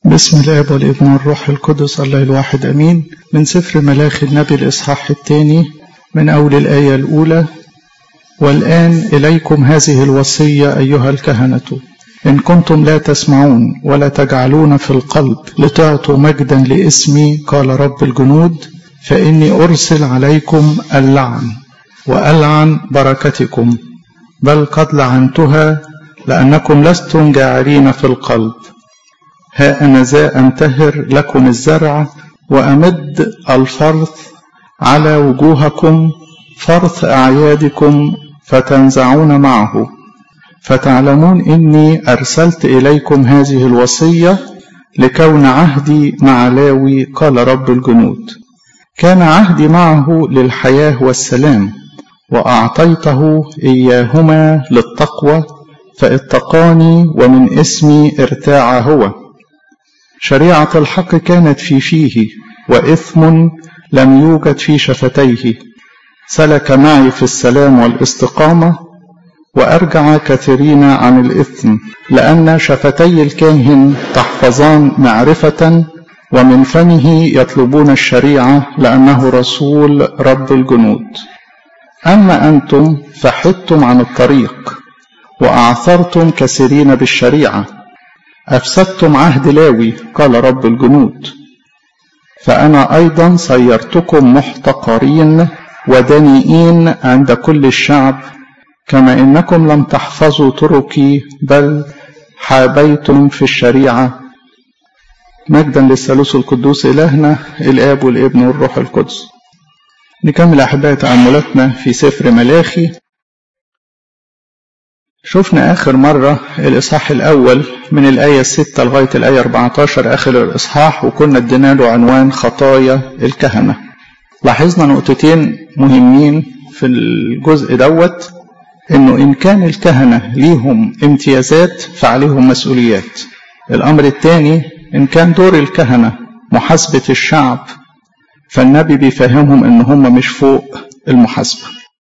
بسم الاب والابن والروح القدس الله الواحد امين من سفر ملاخي النبي الاصحاح الثاني من اول الايه الاولى والان اليكم هذه الوصيه ايها الكهنه ان كنتم لا تسمعون ولا تجعلون في القلب لتعطوا مجدا لاسمي قال رب الجنود فاني ارسل عليكم اللعن والعن بركتكم بل قد لعنتها لانكم لستم جاعلين في القلب ها أنا ذا أنتهر لكم الزرع وأمد الفرث على وجوهكم فرث أعيادكم فتنزعون معه فتعلمون إني أرسلت إليكم هذه الوصية لكون عهدي مع لاوي قال رب الجنود كان عهدي معه للحياة والسلام وأعطيته إياهما للتقوى فاتقاني ومن اسمي ارتاع هو شريعة الحق كانت في فيه وإثم لم يوجد في شفتيه سلك معي في السلام والاستقامة وأرجع كثيرين عن الإثم لأن شفتي الكاهن تحفظان معرفة ومن فمه يطلبون الشريعة لأنه رسول رب الجنود أما أنتم فحدتم عن الطريق وأعثرتم كثيرين بالشريعة أفسدتم عهد لاوي قال رب الجنود فأنا أيضا صيرتكم محتقرين ودنيئين عند كل الشعب كما إنكم لم تحفظوا طرقي بل حابيتم في الشريعة مجدا للثالوث القدوس إلهنا الآب والابن والروح القدس نكمل أحبائي تأملاتنا في سفر ملاخي شفنا آخر مرة الإصحاح الأول من الآية 6 لغاية الآية 14 آخر الإصحاح وكنا ادينا له عنوان خطايا الكهنة لاحظنا نقطتين مهمين في الجزء دوت إنه إن كان الكهنة ليهم امتيازات فعليهم مسؤوليات الأمر الثاني إن كان دور الكهنة محاسبة الشعب فالنبي بيفهمهم إن هم مش فوق المحاسبة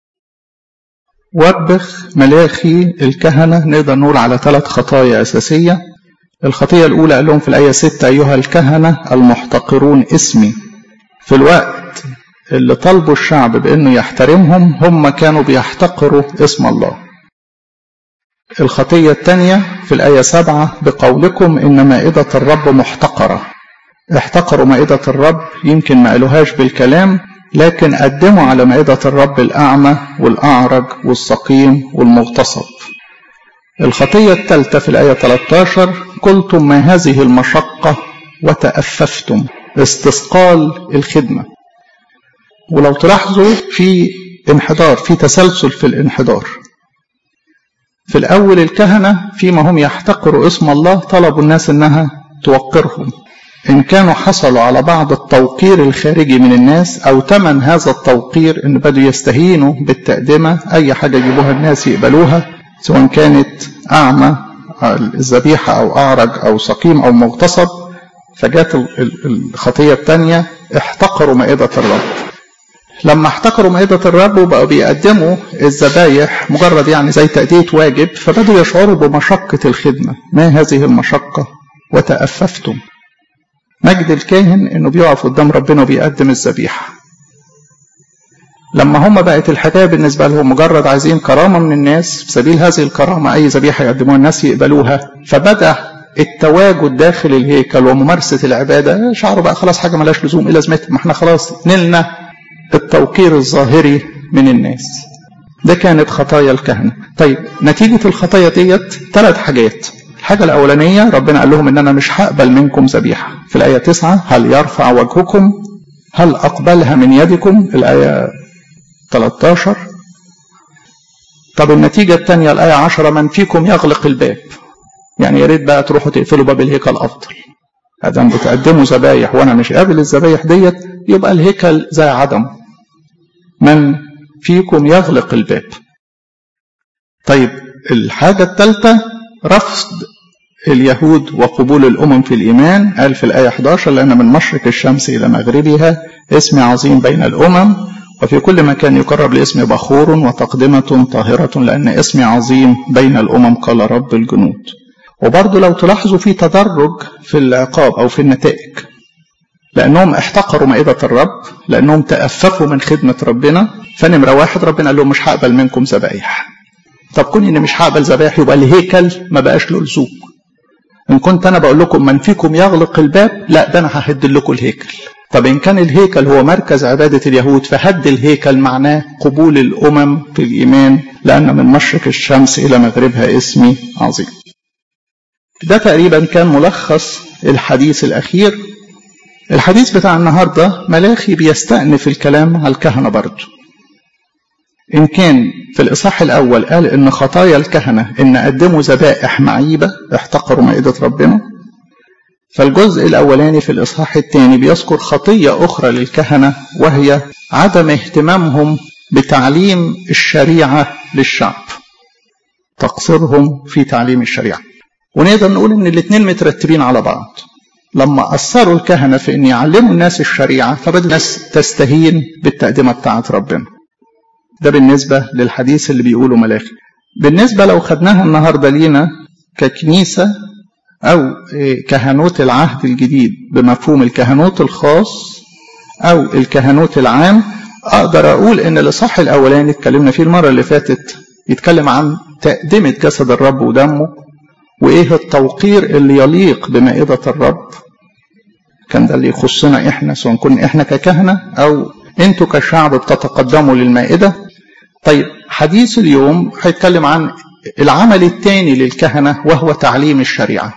وبخ ملاخي الكهنة نقدر نقول على ثلاث خطايا أساسية الخطية الأولى قال لهم في الآية 6 أيها الكهنة المحتقرون اسمي في الوقت اللي طلبوا الشعب بأنه يحترمهم هم كانوا بيحتقروا اسم الله الخطية الثانية في الآية 7 بقولكم إن مائدة الرب محتقرة احتقروا مائدة الرب يمكن ما قالوهاش بالكلام لكن قدموا على مائدة الرب الأعمى والأعرج والسقيم والمغتصب الخطية الثالثة في الآية 13 قلتم ما هذه المشقة وتأففتم استثقال الخدمة ولو تلاحظوا في انحدار في تسلسل في الانحدار في الأول الكهنة فيما هم يحتقروا اسم الله طلبوا الناس أنها توقرهم إن كانوا حصلوا على بعض التوقير الخارجي من الناس أو تمن هذا التوقير إن بدوا يستهينوا بالتقدمة أي حاجة يجيبوها الناس يقبلوها سواء كانت أعمى الذبيحة أو أعرج أو سقيم أو مغتصب فجات الخطية الثانية احتقروا مائدة الرب لما احتقروا مائدة الرب وبقوا بيقدموا الذبايح مجرد يعني زي تأدية واجب فبدوا يشعروا بمشقة الخدمة ما هذه المشقة وتأففتم مجد الكاهن انه بيقف قدام ربنا وبيقدم الذبيحه لما هم بقت الحكايه بالنسبه لهم مجرد عايزين كرامه من الناس في سبيل هذه الكرامه اي ذبيحه يقدموها الناس يقبلوها فبدا التواجد داخل الهيكل وممارسه العباده شعروا بقى خلاص حاجه ملاش لزوم ايه لازمتها ما احنا خلاص نلنا التوقير الظاهري من الناس ده كانت خطايا الكهنه طيب نتيجه الخطايا ديت ثلاث حاجات الحاجة الأولانية ربنا قال لهم إن أنا مش هقبل منكم ذبيحة في الآية 9 هل يرفع وجهكم هل أقبلها من يدكم الآية 13 طب النتيجة الثانية الآية 10 من فيكم يغلق الباب يعني يا ريت بقى تروحوا تقفلوا باب الهيكل أفضل أدام بتقدموا ذبايح وأنا مش قابل الذبايح ديت يبقى الهيكل زي عدم من فيكم يغلق الباب طيب الحاجة الثالثة رفض اليهود وقبول الأمم في الإيمان قال في الآية 11 لأن من مشرق الشمس إلى مغربها اسم عظيم بين الأمم وفي كل مكان يقرب لاسم بخور وتقدمة طاهرة لأن اسمي عظيم بين الأمم قال رب الجنود وبرضه لو تلاحظوا في تدرج في العقاب أو في النتائج لأنهم احتقروا مائدة الرب لأنهم تأففوا من خدمة ربنا فنمرة واحد ربنا قال لهم مش هقبل منكم ذبايح طب كون إني مش هقبل ذبايح يبقى الهيكل ما بقاش له لزوم إن كنت أنا بقول لكم من فيكم يغلق الباب لا ده أنا ههد لكم الهيكل طب إن كان الهيكل هو مركز عبادة اليهود فهد الهيكل معناه قبول الأمم في الإيمان لأن من مشرق الشمس إلى مغربها اسمي عظيم ده تقريبا كان ملخص الحديث الأخير الحديث بتاع النهاردة ملاخي بيستأنف الكلام على الكهنة برضه إن كان في الإصحاح الأول قال إن خطايا الكهنة إن قدموا ذبائح معيبة احتقروا مائدة ربنا فالجزء الأولاني في الإصحاح الثاني بيذكر خطية أخرى للكهنة وهي عدم اهتمامهم بتعليم الشريعة للشعب تقصيرهم في تعليم الشريعة ونقدر نقول إن الاثنين مترتبين على بعض لما أثروا الكهنة في أن يعلموا الناس الشريعة فبدأ الناس تستهين بالتقدمة بتاعة ربنا ده بالنسبة للحديث اللي بيقوله ملاخي بالنسبة لو خدناها النهاردة لينا ككنيسة أو كهنوت العهد الجديد بمفهوم الكهنوت الخاص أو الكهنوت العام أقدر أقول إن الإصحاح الأولاني اتكلمنا فيه المرة اللي فاتت يتكلم عن تقدمة جسد الرب ودمه وإيه التوقير اللي يليق بمائدة الرب كان ده اللي يخصنا إحنا سواء كنا إحنا ككهنة أو أنتوا كشعب بتتقدموا للمائدة طيب حديث اليوم هيتكلم عن العمل الثاني للكهنة وهو تعليم الشريعة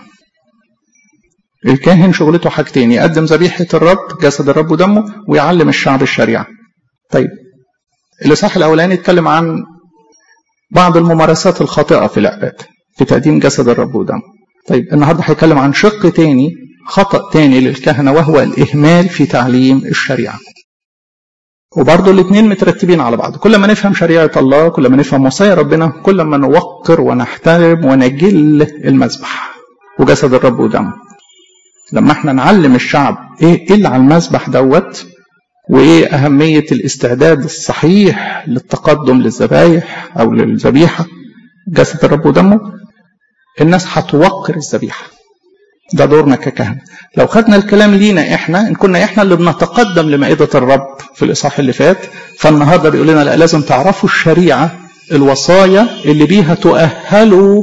الكاهن شغلته حاجتين يقدم ذبيحة الرب جسد الرب ودمه ويعلم الشعب الشريعة طيب الإصحاح الأولاني اتكلم عن بعض الممارسات الخاطئة في العبادة في تقديم جسد الرب ودمه طيب النهارده هيتكلم عن شق تاني خطأ تاني للكهنة وهو الإهمال في تعليم الشريعة وبرضه الاثنين مترتبين على بعض كل ما نفهم شريعة الله كل ما نفهم وصايا ربنا كل ما نوقر ونحترم ونجل المذبح وجسد الرب ودمه لما احنا نعلم الشعب ايه اللي على المذبح دوت وايه اهمية الاستعداد الصحيح للتقدم للذبايح او للذبيحة جسد الرب ودمه الناس هتوقر الذبيحة ده دورنا ككهنة لو خدنا الكلام لينا احنا ان كنا احنا اللي بنتقدم لمائدة الرب في الاصحاح اللي فات فالنهارده بيقول لنا لا لازم تعرفوا الشريعة الوصايا اللي بيها تؤهلوا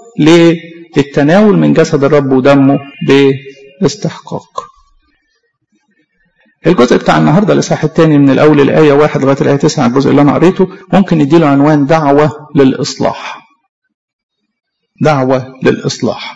للتناول من جسد الرب ودمه باستحقاق الجزء بتاع النهارده الاصحاح الثاني من الاول الايه واحد لغايه الايه تسعه الجزء اللي انا قريته ممكن نديله عنوان دعوه للاصلاح. دعوه للاصلاح.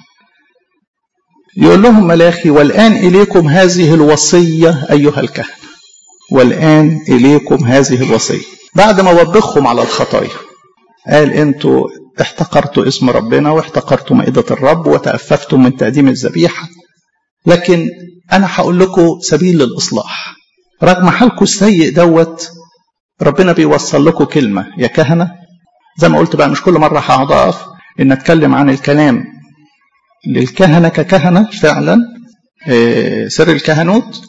يقول لهم ملاخي والان اليكم هذه الوصيه ايها الكهنه. والان اليكم هذه الوصيه. بعد ما وبخهم على الخطايا. قال انتوا احتقرتوا اسم ربنا واحتقرتوا مائده الرب وتأففتم من تقديم الذبيحه. لكن انا هقول لكم سبيل للاصلاح رغم حالكم السيء دوت ربنا بيوصل لكم كلمه يا كهنه زي ما قلت بقى مش كل مره هقعد اقف ان اتكلم عن الكلام للكهنه ككهنه فعلا سر الكهنوت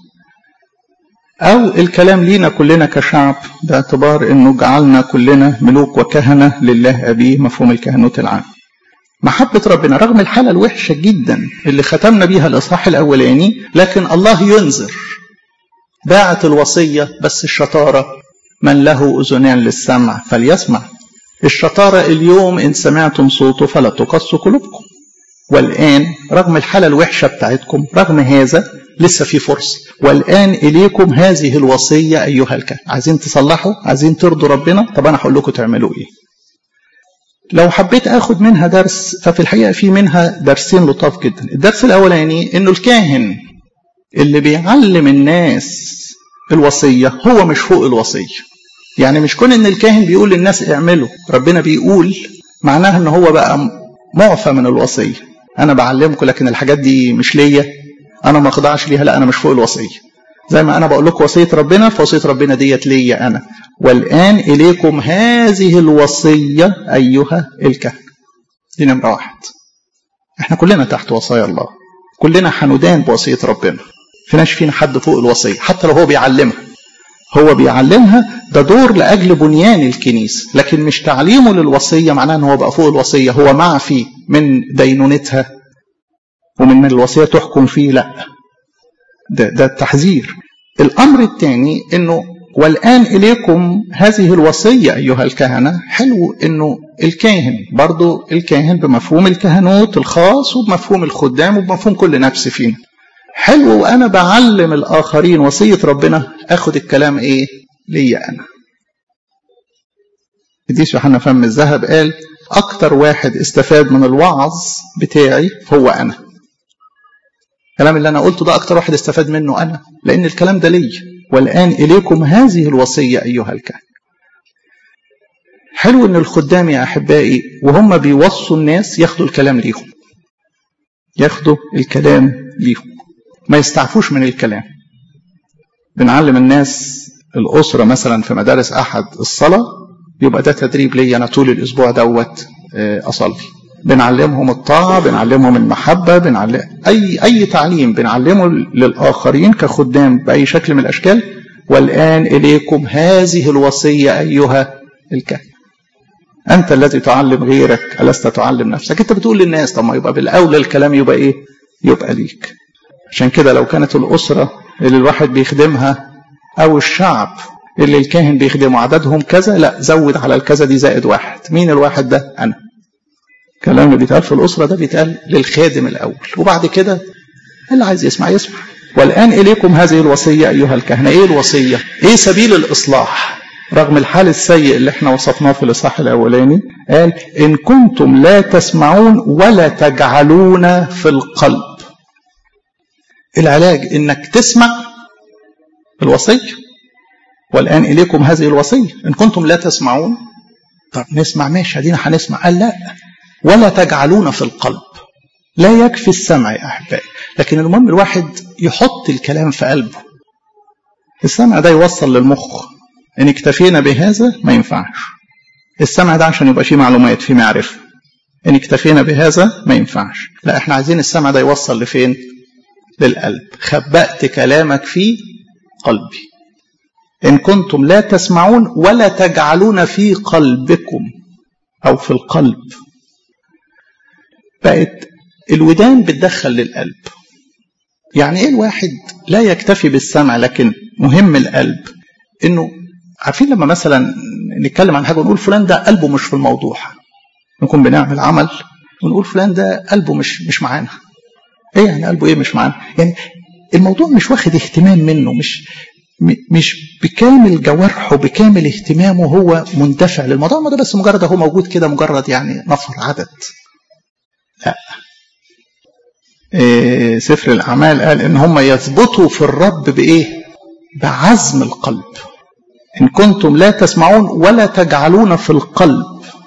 او الكلام لينا كلنا كشعب باعتبار انه جعلنا كلنا ملوك وكهنه لله ابيه مفهوم الكهنوت العام محبة ربنا رغم الحالة الوحشة جدا اللي ختمنا بيها الإصحاح الأولاني لكن الله ينذر باعت الوصية بس الشطارة من له أذنان للسمع فليسمع الشطارة اليوم إن سمعتم صوته فلا تقصوا قلوبكم والآن رغم الحالة الوحشة بتاعتكم رغم هذا لسه في فرصة والآن إليكم هذه الوصية أيها الكهنة عايزين تصلحوا عايزين ترضوا ربنا طب أنا هقول لكم تعملوا إيه لو حبيت اخد منها درس ففي الحقيقه في منها درسين لطاف جدا الدرس الاولاني انه الكاهن اللي بيعلم الناس الوصيه هو مش فوق الوصيه يعني مش كون ان الكاهن بيقول للناس اعملوا ربنا بيقول معناها ان هو بقى معفى من الوصيه انا بعلمكم لكن الحاجات دي مش ليا انا ما اخضعش ليها لا انا مش فوق الوصيه زي ما انا بقول لكم وصيه ربنا فوصيه ربنا ديت ليا انا والان اليكم هذه الوصيه ايها الكهنه دي نمره واحد احنا كلنا تحت وصايا الله كلنا حندان بوصيه ربنا فيناش فينا حد فوق الوصيه حتى لو هو بيعلمها هو بيعلمها ده دور لاجل بنيان الكنيسه لكن مش تعليمه للوصيه معناه ان هو بقى فوق الوصيه هو معفي من دينونتها ومن الوصية تحكم فيه لا ده, ده التحذير الأمر الثاني أنه والآن إليكم هذه الوصية أيها الكهنة حلو أنه الكاهن برضو الكاهن بمفهوم الكهنوت الخاص وبمفهوم الخدام وبمفهوم كل نفس فينا حلو وأنا بعلم الآخرين وصية ربنا أخد الكلام إيه ليا أنا قديس يوحنا فم الذهب قال أكتر واحد استفاد من الوعظ بتاعي هو أنا الكلام اللي أنا قلته ده أكتر واحد استفاد منه أنا لأن الكلام ده لي والآن إليكم هذه الوصية أيها الكهنة حلو ان الخدام يا احبائي وهم بيوصوا الناس ياخدوا الكلام ليهم ياخدوا الكلام ليهم ما يستعفوش من الكلام بنعلم الناس الاسره مثلا في مدارس احد الصلاه يبقى ده تدريب لي انا طول الاسبوع دوت اصلي بنعلمهم الطاعه بنعلمهم المحبه بنعلم اي اي تعليم بنعلمه للاخرين كخدام باي شكل من الاشكال والان اليكم هذه الوصيه ايها الكهنه أنت الذي تعلم غيرك ألست تعلم نفسك أنت بتقول للناس طب ما يبقى بالأولى الكلام يبقى إيه يبقى ليك عشان كده لو كانت الأسرة اللي الواحد بيخدمها أو الشعب اللي الكاهن بيخدمه عددهم كذا لا زود على الكذا دي زائد واحد مين الواحد ده أنا الكلام اللي بيتقال في الأسرة ده بيتقال للخادم الأول وبعد كده اللي عايز يسمع يسمع والآن إليكم هذه الوصية أيها الكهنة إيه الوصية إيه سبيل الإصلاح رغم الحال السيء اللي احنا وصفناه في الاصحاح الاولاني قال ان كنتم لا تسمعون ولا تجعلون في القلب العلاج انك تسمع الوصيه والان اليكم هذه الوصيه ان كنتم لا تسمعون طب نسمع ماشي ادينا هنسمع قال لا ولا تجعلون في القلب لا يكفي السمع يا احبائي لكن المهم الواحد يحط الكلام في قلبه السمع ده يوصل للمخ ان اكتفينا بهذا ما ينفعش السمع ده عشان يبقى فيه معلومات فيه معرفة ان اكتفينا بهذا ما ينفعش لا احنا عايزين السمع ده يوصل لفين للقلب خبأت كلامك في قلبي ان كنتم لا تسمعون ولا تجعلون في قلبكم او في القلب بقت الودان بتدخل للقلب يعني ايه الواحد لا يكتفي بالسمع لكن مهم القلب انه عارفين لما مثلا نتكلم عن حاجه ونقول فلان ده قلبه مش في الموضوع نكون بنعمل عمل ونقول فلان ده قلبه مش مش معانا ايه يعني قلبه ايه مش معانا يعني الموضوع مش واخد اهتمام منه مش مش بكامل جوارحه بكامل اهتمامه هو مندفع للموضوع ما ده بس مجرد هو موجود كده مجرد يعني نفر عدد لا إيه سفر الاعمال قال ان هم يثبتوا في الرب بايه بعزم القلب إن كنتم لا تسمعون ولا تجعلون في القلب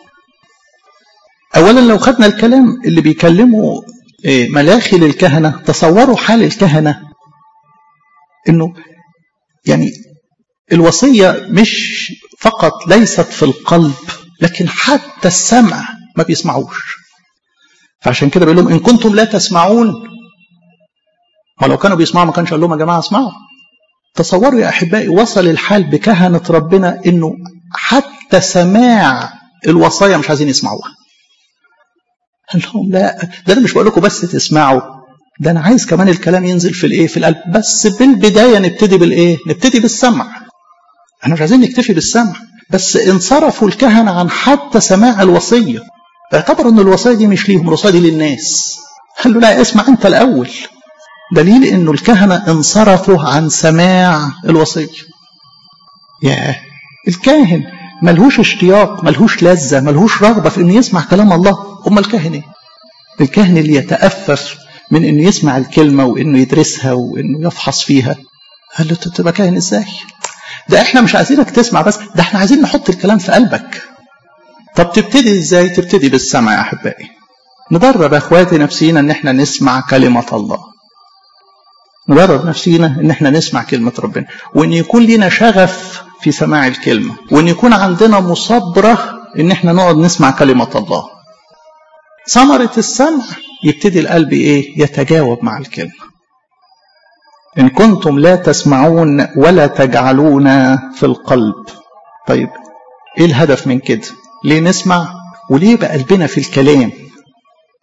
أولا لو خدنا الكلام اللي بيكلمه ملاخي للكهنة تصوروا حال الكهنة إنه يعني الوصية مش فقط ليست في القلب لكن حتى السمع ما بيسمعوش فعشان كده بيقول لهم إن كنتم لا تسمعون ولو كانوا بيسمعوا ما كانش قال لهم يا جماعة اسمعوا تصوروا يا احبائي وصل الحال بكهنه ربنا انه حتى سماع الوصايا مش عايزين يسمعوها. قال لهم لا ده انا مش بقول لكم بس تسمعوا ده انا عايز كمان الكلام ينزل في الايه في القلب بس بالبدايه نبتدي بالايه؟ نبتدي بالسمع. احنا مش عايزين نكتفي بالسمع بس انصرفوا الكهنه عن حتى سماع الوصيه. اعتبروا ان الوصايا دي مش ليهم الوصايا دي للناس. قال له لا اسمع انت الاول. دليل انه الكهنه انصرفوا عن سماع الوصيه ياه الكاهن ملهوش اشتياق ملهوش لذه ملهوش رغبه في انه يسمع كلام الله هم الكاهن ايه الكاهن اللي يتأفف من انه يسمع الكلمه وانه يدرسها وانه يفحص فيها قال له تبقى كاهن ازاي ده احنا مش عايزينك تسمع بس ده احنا عايزين نحط الكلام في قلبك طب تبتدي ازاي تبتدي بالسمع يا احبائي ندرب اخواتي نفسينا ان احنا نسمع كلمه الله ندرب نفسينا ان احنا نسمع كلمة ربنا وان يكون لنا شغف في سماع الكلمة وان يكون عندنا مصابرة ان احنا نقعد نسمع كلمة الله ثمرة السمع يبتدي القلب ايه يتجاوب مع الكلمة ان كنتم لا تسمعون ولا تجعلون في القلب طيب ايه الهدف من كده ليه نسمع وليه يبقى قلبنا في الكلام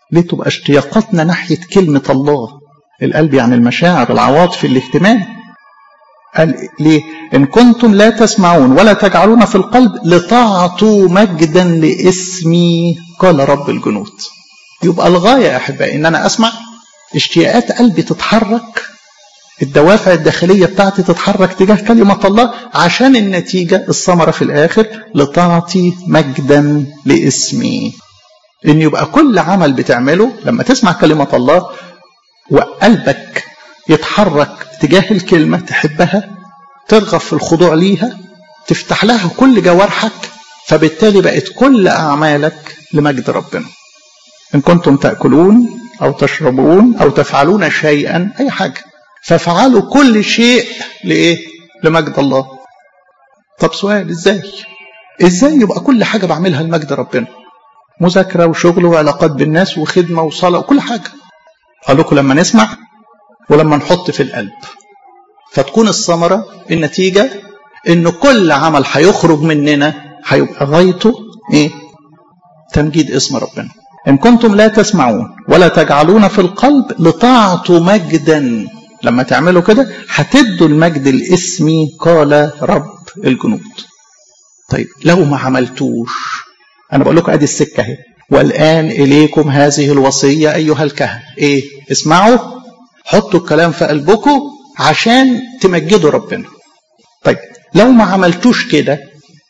ليه تبقى اشتياقاتنا ناحية كلمة الله القلب يعني المشاعر العواطف الاهتمام قال ليه إن كنتم لا تسمعون ولا تجعلون في القلب لتعطوا مجدا لاسمي قال رب الجنود يبقى الغاية يا أحبائي إن أنا أسمع اشتياقات قلبي تتحرك الدوافع الداخلية بتاعتي تتحرك تجاه كلمة الله عشان النتيجة الثمرة في الآخر لتعطي مجدا لاسمي إن يبقى كل عمل بتعمله لما تسمع كلمة الله وقلبك يتحرك تجاه الكلمة تحبها ترغب في الخضوع ليها تفتح لها كل جوارحك فبالتالي بقت كل أعمالك لمجد ربنا إن كنتم تأكلون أو تشربون أو تفعلون شيئا أي حاجة فافعلوا كل شيء لإيه؟ لمجد الله طب سؤال إزاي؟ إزاي يبقى كل حاجة بعملها لمجد ربنا؟ مذاكرة وشغل وعلاقات بالناس وخدمة وصلاة وكل حاجة قال لكم لما نسمع ولما نحط في القلب فتكون الثمرة النتيجة إن كل عمل هيخرج مننا هيبقى غايته إيه؟ تمجيد اسم ربنا إن كنتم لا تسمعون ولا تجعلون في القلب لتعطوا مجدا لما تعملوا كده هتدوا المجد الاسمي قال رب الجنود طيب لو ما عملتوش انا بقول لكم ادي السكه اهي والان اليكم هذه الوصيه ايها الكهنه ايه اسمعوا حطوا الكلام في قلبكم عشان تمجدوا ربنا طيب لو ما عملتوش كده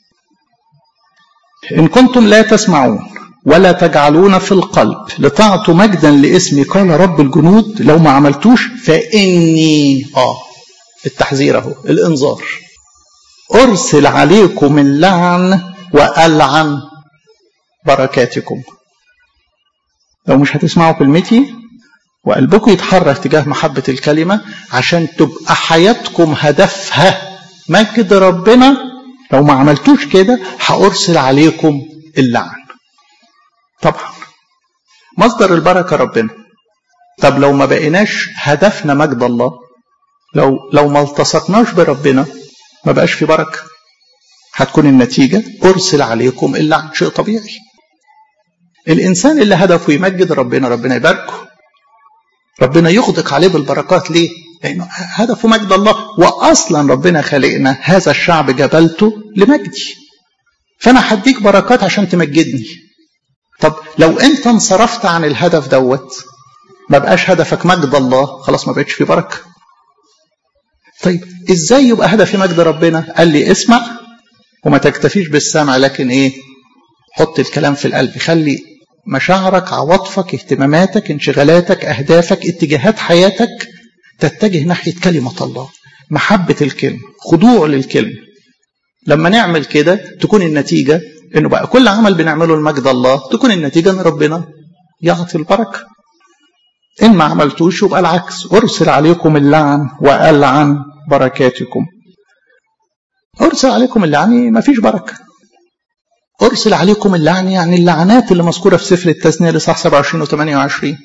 ان كنتم لا تسمعون ولا تجعلون في القلب لتعطوا مجدا لاسمي قال رب الجنود لو ما عملتوش فاني اه التحذير اهو الانذار ارسل عليكم اللعن والعن بركاتكم لو مش هتسمعوا كلمتي وقلبكم يتحرك تجاه محبة الكلمة عشان تبقى حياتكم هدفها مجد ربنا لو ما عملتوش كده هأرسل عليكم اللعن طبعا مصدر البركة ربنا طب لو ما بقيناش هدفنا مجد الله لو لو ما التصقناش بربنا ما بقاش في بركة هتكون النتيجة أرسل عليكم اللعن شيء طبيعي الإنسان اللي هدفه يمجد ربنا ربنا يباركه ربنا يغدق عليه بالبركات ليه؟ لأنه هدفه مجد الله وأصلا ربنا خلقنا هذا الشعب جبلته لمجدي فأنا هديك بركات عشان تمجدني طب لو أنت انصرفت عن الهدف دوت ما بقاش هدفك مجد الله خلاص ما بقتش في بركة طيب ازاي يبقى هدفي مجد ربنا قال لي اسمع وما تكتفيش بالسمع لكن ايه حط الكلام في القلب خلي مشاعرك عواطفك اهتماماتك انشغالاتك اهدافك اتجاهات حياتك تتجه ناحيه كلمه الله محبه الكلمه خضوع للكلمه لما نعمل كده تكون النتيجه انه بقى كل عمل بنعمله لمجد الله تكون النتيجه ان ربنا يعطي البركه ان ما عملتوش يبقى العكس ارسل عليكم اللعن والعن بركاتكم ارسل عليكم اللعن ما فيش بركه أرسل عليكم اللعن يعني اللعنات اللي مذكورة في سفر التثنية لصح 27 و 28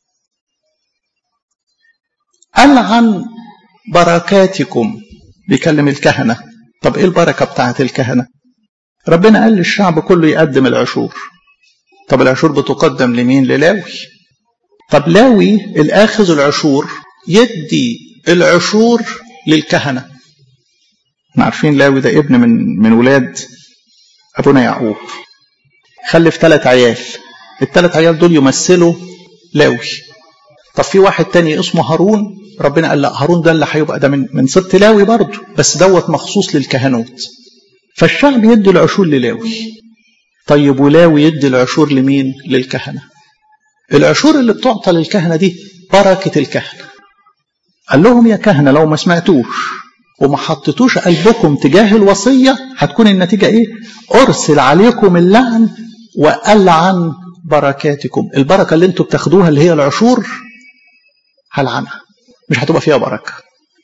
ألعن بركاتكم بيكلم الكهنة طب إيه البركة بتاعت الكهنة ربنا قال للشعب كله يقدم العشور طب العشور بتقدم لمين للاوي طب لاوي الآخذ العشور يدي العشور للكهنة احنا عارفين لاوي ده ابن من من ولاد أبونا يعقوب خلف ثلاث عيال الثلاث عيال دول يمثلوا لاوي طب في واحد تاني اسمه هارون ربنا قال لا هارون ده اللي هيبقى ده من من سبط لاوي برضه بس دوت مخصوص للكهنوت فالشعب يدي العشور للاوي طيب ولاوي يدي العشور لمين للكهنة العشور اللي بتعطى للكهنة دي بركة الكهنة قال لهم يا كهنة لو ما سمعتوش وما حطيتوش قلبكم تجاه الوصية هتكون النتيجة ايه ارسل عليكم اللعن والعن بركاتكم البركة اللي انتوا بتاخدوها اللي هي العشور هلعنها مش هتبقى فيها بركة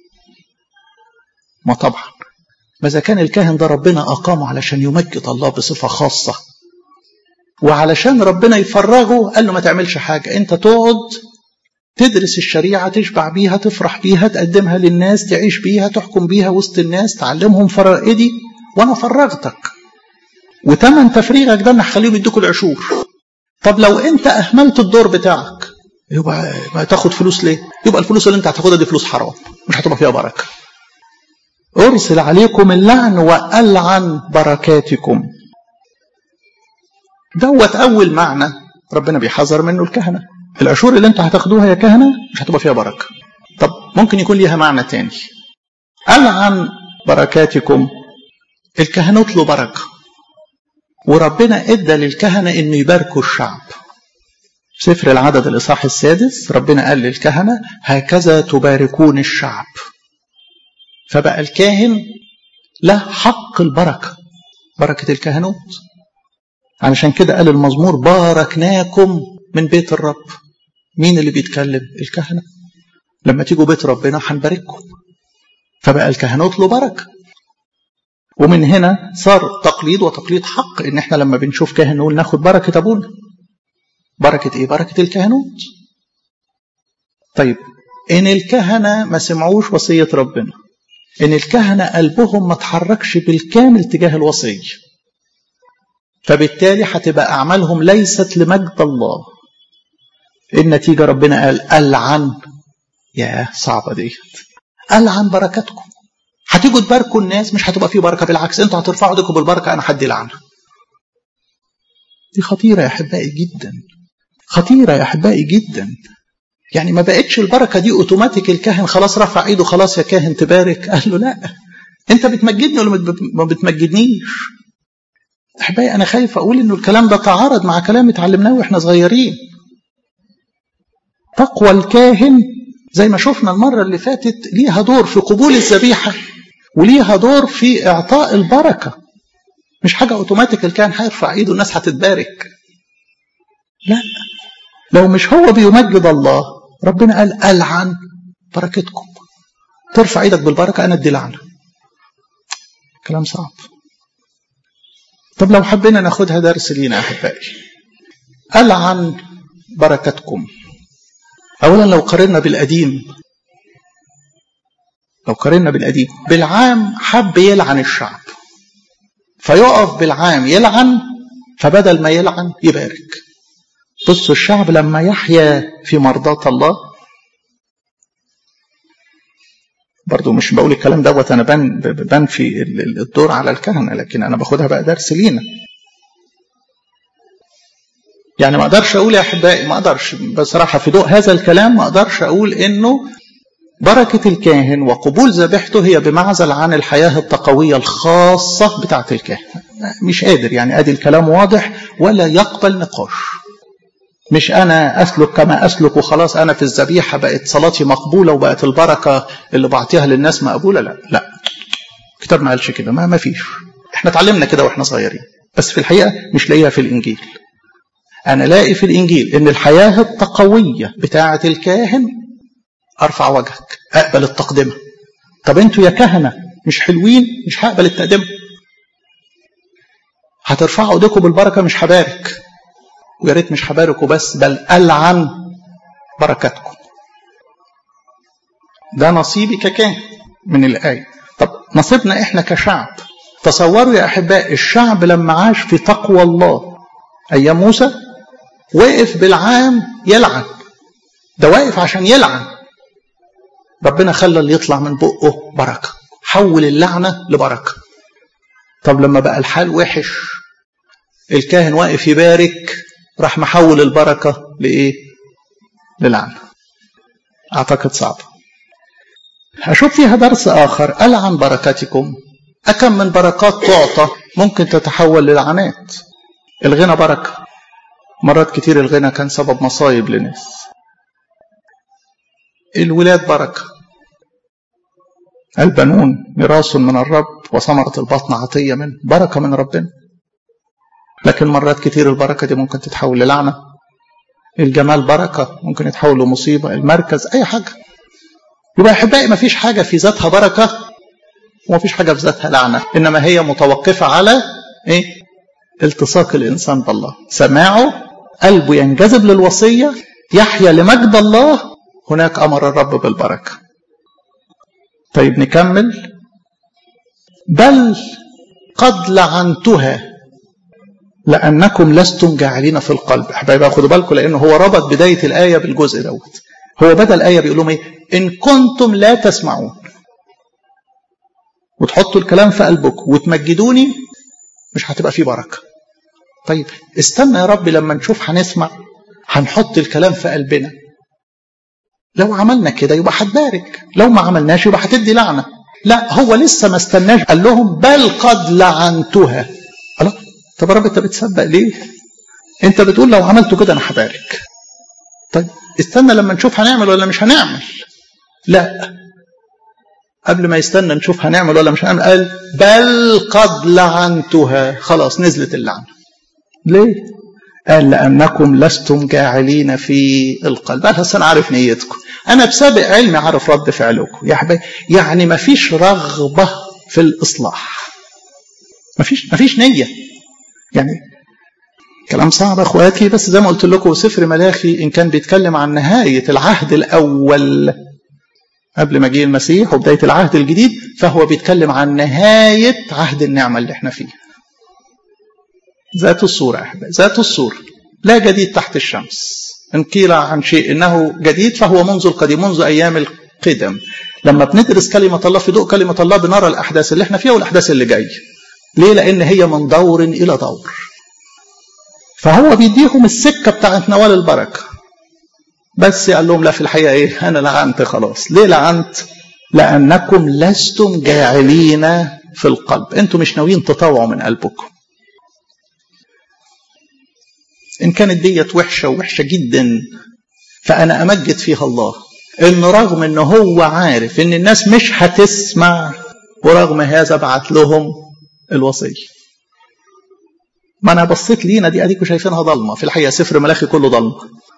ما طبعا ما إذا كان الكاهن ده ربنا أقامه علشان يمجد الله بصفة خاصة وعلشان ربنا يفرغه قال له ما تعملش حاجة انت تقعد تدرس الشريعة تشبع بيها تفرح بيها تقدمها للناس تعيش بيها تحكم بيها وسط الناس تعلمهم فرائدي وأنا فرغتك وتمن تفريغك ده أنا هخليهم يدوكوا العشور طب لو انت اهملت الدور بتاعك يبقى ما تاخد فلوس ليه يبقى الفلوس اللي انت هتاخدها دي فلوس حرام مش هتبقى فيها بركه ارسل عليكم اللعن والعن بركاتكم دوت اول معنى ربنا بيحذر منه الكهنه العشور اللي انتوا هتاخدوها يا كهنه مش هتبقى فيها بركه طب ممكن يكون ليها معنى تاني العن بركاتكم الكهنوت له بركه وربنا ادى للكهنه انه يباركوا الشعب سفر العدد الاصحاح السادس ربنا قال للكهنه هكذا تباركون الشعب فبقى الكاهن له حق البركه بركه الكهنوت علشان كده قال المزمور باركناكم من بيت الرب مين اللي بيتكلم الكهنه لما تيجوا بيت ربنا هنبارككم فبقى الكهنوت له بركه ومن هنا صار تقليد وتقليد حق ان احنا لما بنشوف كاهن نقول ناخد بركه ابونا بركه ايه بركه الكهنوت طيب ان الكهنه ما سمعوش وصيه ربنا ان الكهنه قلبهم ما تحركش بالكامل تجاه الوصيه فبالتالي هتبقى اعمالهم ليست لمجد الله النتيجه ربنا قال العن يا صعبه ديت العن بركاتكم هتيجوا تباركوا الناس مش هتبقى في بركه بالعكس انتوا هترفعوا ايديكم بالبركه انا هدي لعنه دي خطيره يا احبائي جدا خطيره يا احبائي جدا يعني ما بقتش البركه دي اوتوماتيك الكاهن خلاص رفع ايده خلاص يا كاهن تبارك قال له لا انت بتمجدني ولا ما بتمجدنيش احبائي انا خايف اقول انه الكلام ده تعارض مع كلام اتعلمناه واحنا صغيرين تقوى الكاهن زي ما شفنا المره اللي فاتت ليها دور في قبول الذبيحه وليها دور في اعطاء البركه مش حاجه اوتوماتيك الكاهن هيرفع ايده الناس هتتبارك لا لو مش هو بيمجد الله ربنا قال العن بركتكم ترفع ايدك بالبركه انا ادي لعنه كلام صعب طب لو حبينا ناخدها درس لينا يا احبائي العن بركتكم اولا لو قارنا بالقديم لو قارنا بالقديم بالعام حب يلعن الشعب فيقف بالعام يلعن فبدل ما يلعن يبارك بصوا الشعب لما يحيا في مرضاة الله برضو مش بقول الكلام دوت انا بن بنفي الدور على الكهنه لكن انا باخدها بقى درس لينا يعني ما اقدرش اقول يا احبائي ما اقدرش بصراحه في ضوء هذا الكلام ما اقدرش اقول انه بركه الكاهن وقبول ذبيحته هي بمعزل عن الحياه التقويه الخاصه بتاعه الكاهن مش قادر يعني ادي الكلام واضح ولا يقبل نقاش مش انا اسلك كما اسلك وخلاص انا في الذبيحه بقت صلاتي مقبوله وبقت البركه اللي بعطيها للناس مقبوله لا لا الكتاب ما قالش كده ما ما فيش احنا اتعلمنا كده واحنا صغيرين بس في الحقيقه مش لاقيها في الانجيل انا لاقي في الانجيل ان الحياه التقويه بتاعه الكاهن ارفع وجهك اقبل التقدمه طب انتوا يا كهنه مش حلوين مش هقبل التقدمه هترفعوا ايديكم بالبركه مش هبارك ويا ريت مش هبارك وبس بل ألعن بركاتكم ده نصيبي ككاهن من الآية طب نصيبنا إحنا كشعب تصوروا يا أحباء الشعب لما عاش في تقوى الله أيام موسى وقف بالعام يلعن ده واقف عشان يلعن ربنا خلى اللي يطلع من بقه بركة حول اللعنة لبركة طب لما بقى الحال وحش الكاهن واقف يبارك راح محول البركة لإيه؟ للعنة. أعتقد صعب. أشوف فيها درس آخر ألعن بركاتكم أكم من بركات تعطى ممكن تتحول للعنات. الغنى بركة. مرات كتير الغنى كان سبب مصايب لناس. الولاد بركة. البنون ميراث من الرب وثمرة البطن عطية منه بركة من ربنا. لكن مرات كتير البركة دي ممكن تتحول للعنة الجمال بركة ممكن يتحول لمصيبة المركز أي حاجة يبقى أحبائي ما فيش حاجة في ذاتها بركة وما فيش حاجة في ذاتها لعنة إنما هي متوقفة على إيه؟ التصاق الإنسان بالله سماعه قلبه ينجذب للوصية يحيا لمجد الله هناك أمر الرب بالبركة طيب نكمل بل قد لعنتها لأنكم لستم جاعلين في القلب أحبابي خدوا بالكم لأنه هو ربط بداية الآية بالجزء دوت هو بدأ الآية بيقول لهم إيه إن كنتم لا تسمعون وتحطوا الكلام في قلبكم وتمجدوني مش هتبقى فيه بركة طيب استنى يا رب لما نشوف هنسمع هنحط الكلام في قلبنا لو عملنا كده يبقى هتبارك لو ما عملناش يبقى هتدي لعنة لا هو لسه ما استناش قال لهم بل قد لعنتها الله طب يا رب انت بتسبق ليه انت بتقول لو عملتوا كده انا هبارك طيب استنى لما نشوف هنعمل ولا مش هنعمل لا قبل ما يستنى نشوف هنعمل ولا مش هنعمل قال بل قد لعنتها خلاص نزلت اللعنة ليه قال لأنكم لستم جاعلين في القلب قال أنا عارف نيتكم أنا بسابق علمي عارف رد فعلكم يا حبايبي يعني ما فيش رغبة في الإصلاح ما فيش ما فيش نية يعني كلام صعب اخواتي بس زي ما قلت لكم سفر ملاخي ان كان بيتكلم عن نهايه العهد الاول قبل مجيء المسيح وبدايه العهد الجديد فهو بيتكلم عن نهايه عهد النعمه اللي احنا فيه ذات الصوره احبائي ذات الصوره لا جديد تحت الشمس ان قيل عن شيء انه جديد فهو منذ القديم منذ ايام القدم لما بندرس كلمه الله في ضوء كلمه الله بنرى الاحداث اللي احنا فيها والاحداث اللي جايه ليه لان هي من دور الى دور فهو بيديهم السكة بتاعت نوال البركة بس قال لهم لا في الحقيقة ايه انا لعنت خلاص ليه لعنت لأنكم لستم جاعلين في القلب انتم مش ناويين تطوعوا من قلبكم إن كانت ديت وحشة وحشة جدا فأنا أمجد فيها الله إن رغم إن هو عارف إن الناس مش هتسمع ورغم هذا بعت لهم الوصية ما انا بصيت لينا دي اديكوا شايفينها ضلمه في الحقيقه سفر ملاخي كله ضلمه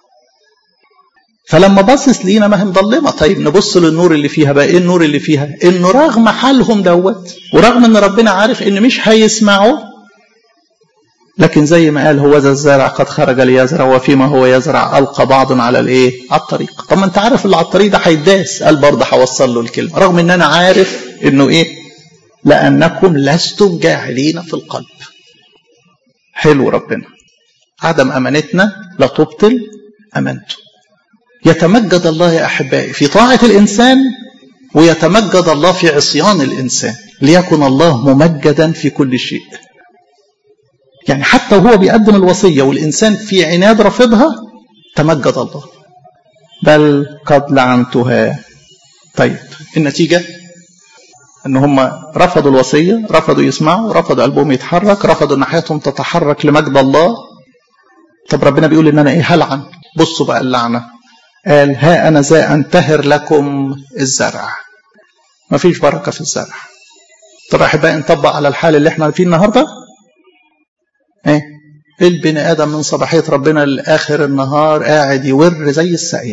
فلما باصص لينا ما هي مضلمه طيب نبص للنور اللي فيها بقى ايه النور اللي فيها انه رغم حالهم دوت ورغم ان ربنا عارف ان مش هيسمعوا لكن زي ما قال هو ذا الزارع قد خرج ليزرع وفيما هو يزرع القى بعض على الايه على الطريق طب ما انت عارف اللي على الطريق ده هيداس قال برضه هوصل له الكلمه رغم ان انا عارف انه ايه لانكم لستم جاعلين في القلب حلو ربنا عدم امانتنا لا تبطل امانته يتمجد الله يا احبائي في طاعه الانسان ويتمجد الله في عصيان الانسان ليكن الله ممجدا في كل شيء يعني حتى وهو بيقدم الوصيه والانسان في عناد رافضها تمجد الله بل قد لعنتها طيب النتيجه ان هم رفضوا الوصيه رفضوا يسمعوا رفضوا قلبهم يتحرك رفضوا ان حياتهم تتحرك لمجد الله طب ربنا بيقول ان انا ايه هلعن بصوا بقى اللعنه قال ها انا ذا انتهر لكم الزرع مفيش بركه في الزرع طب احبائي نطبق على الحال اللي احنا فيه النهارده ايه البني ادم من صباحيه ربنا لاخر النهار قاعد يور زي الساقيه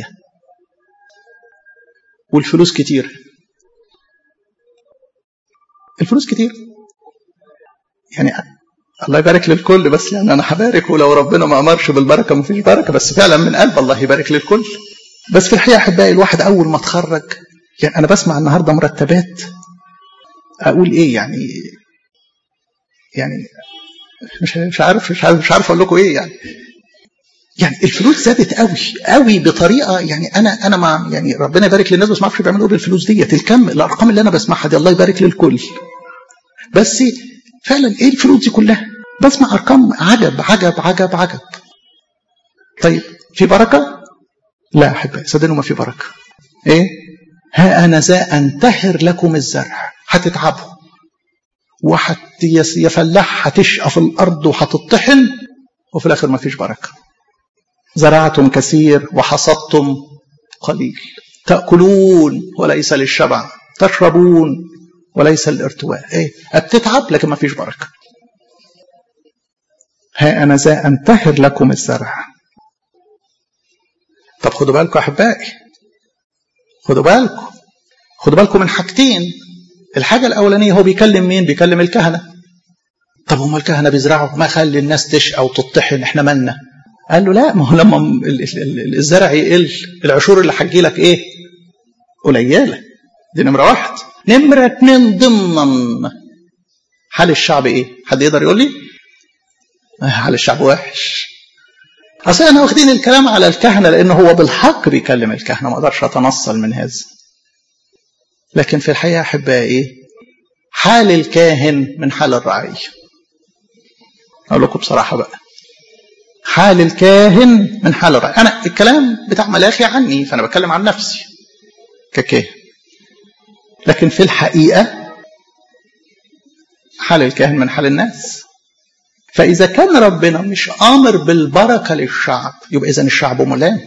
والفلوس كتير الفلوس كتير يعني الله يبارك للكل بس يعني انا هبارك ولو ربنا ما امرش بالبركه ما فيش بركه بس فعلا من قلب الله يبارك للكل بس في الحقيقه احبائي الواحد اول ما اتخرج يعني انا بسمع النهارده مرتبات اقول ايه يعني يعني مش مش عارف مش عارف مش عارف اقول لكم ايه يعني يعني الفلوس زادت قوي قوي بطريقه يعني انا انا مع يعني ربنا يبارك للناس بس ما اعرفش بيعملوا ايه بالفلوس ديت الكم الارقام اللي انا بسمعها دي الله يبارك للكل بس فعلا ايه الفلوس دي كلها بسمع ارقام عجب عجب عجب عجب طيب في بركه لا احبائي صدقني ما في بركه ايه ها انا ذا انتهر لكم الزرع هتتعبوا وحت يا فلاح هتشقى في الارض وهتطحن وفي الاخر ما فيش بركه زرعتم كثير وحصدتم قليل تاكلون وليس للشبع تشربون وليس للارتواء ايه بتتعب لكن ما فيش بركه ها انا ذا انتهر لكم الزرع طب خدوا بالكم احبائي خدوا بالكم خدوا بالكم من حاجتين الحاجه الاولانيه هو بيكلم مين بيكلم الكهنه طب هم الكهنه بيزرعوا ما خلي الناس تشقى وتطحن احنا مالنا قال له لا ما هو لما الزرع يقل العشور اللي هتجي لك ايه قليله دي نمره واحد نمره اتنين ضمنا حال الشعب ايه حد يقدر يقول لي على الشعب وحش اصل احنا واخدين الكلام على الكهنه لان هو بالحق بيكلم الكهنه ما اقدرش اتنصل من هذا لكن في الحقيقه احبائي ايه حال الكاهن من حال الرعيه اقول لكم بصراحه بقى حال الكاهن من حال الرعيه انا الكلام بتاع ملاخي عني فانا بتكلم عن نفسي ككاهن لكن في الحقيقه حال الكاهن من حال الناس فإذا كان ربنا مش آمر بالبركة للشعب يبقى إذا الشعب ملام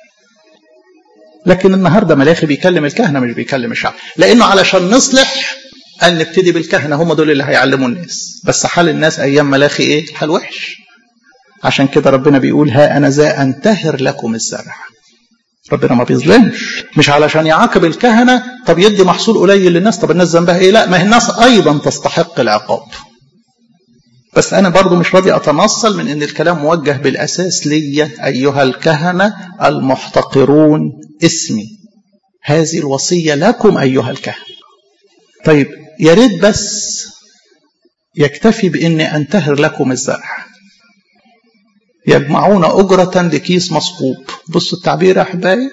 لكن النهاردة ملاخي بيكلم الكهنة مش بيكلم الشعب لأنه علشان نصلح قال نبتدي بالكهنة هم دول اللي هيعلموا الناس بس حال الناس أيام ملاخي إيه حال وحش عشان كده ربنا بيقول ها أنا ذا أنتهر لكم الزرع ربنا ما بيظلمش مش علشان يعاقب الكهنة طب يدي محصول قليل للناس طب الناس ذنبها إيه لا ما هي الناس أيضا تستحق العقاب بس أنا برضو مش راضي أتنصل من أن الكلام موجه بالأساس لي أيها الكهنة المحتقرون اسمي هذه الوصية لكم أيها الكهنة طيب يا ريت بس يكتفي بإني أنتهر لكم الزرع يجمعون أجرة لكيس مصقوب بصوا التعبير يا أحبائي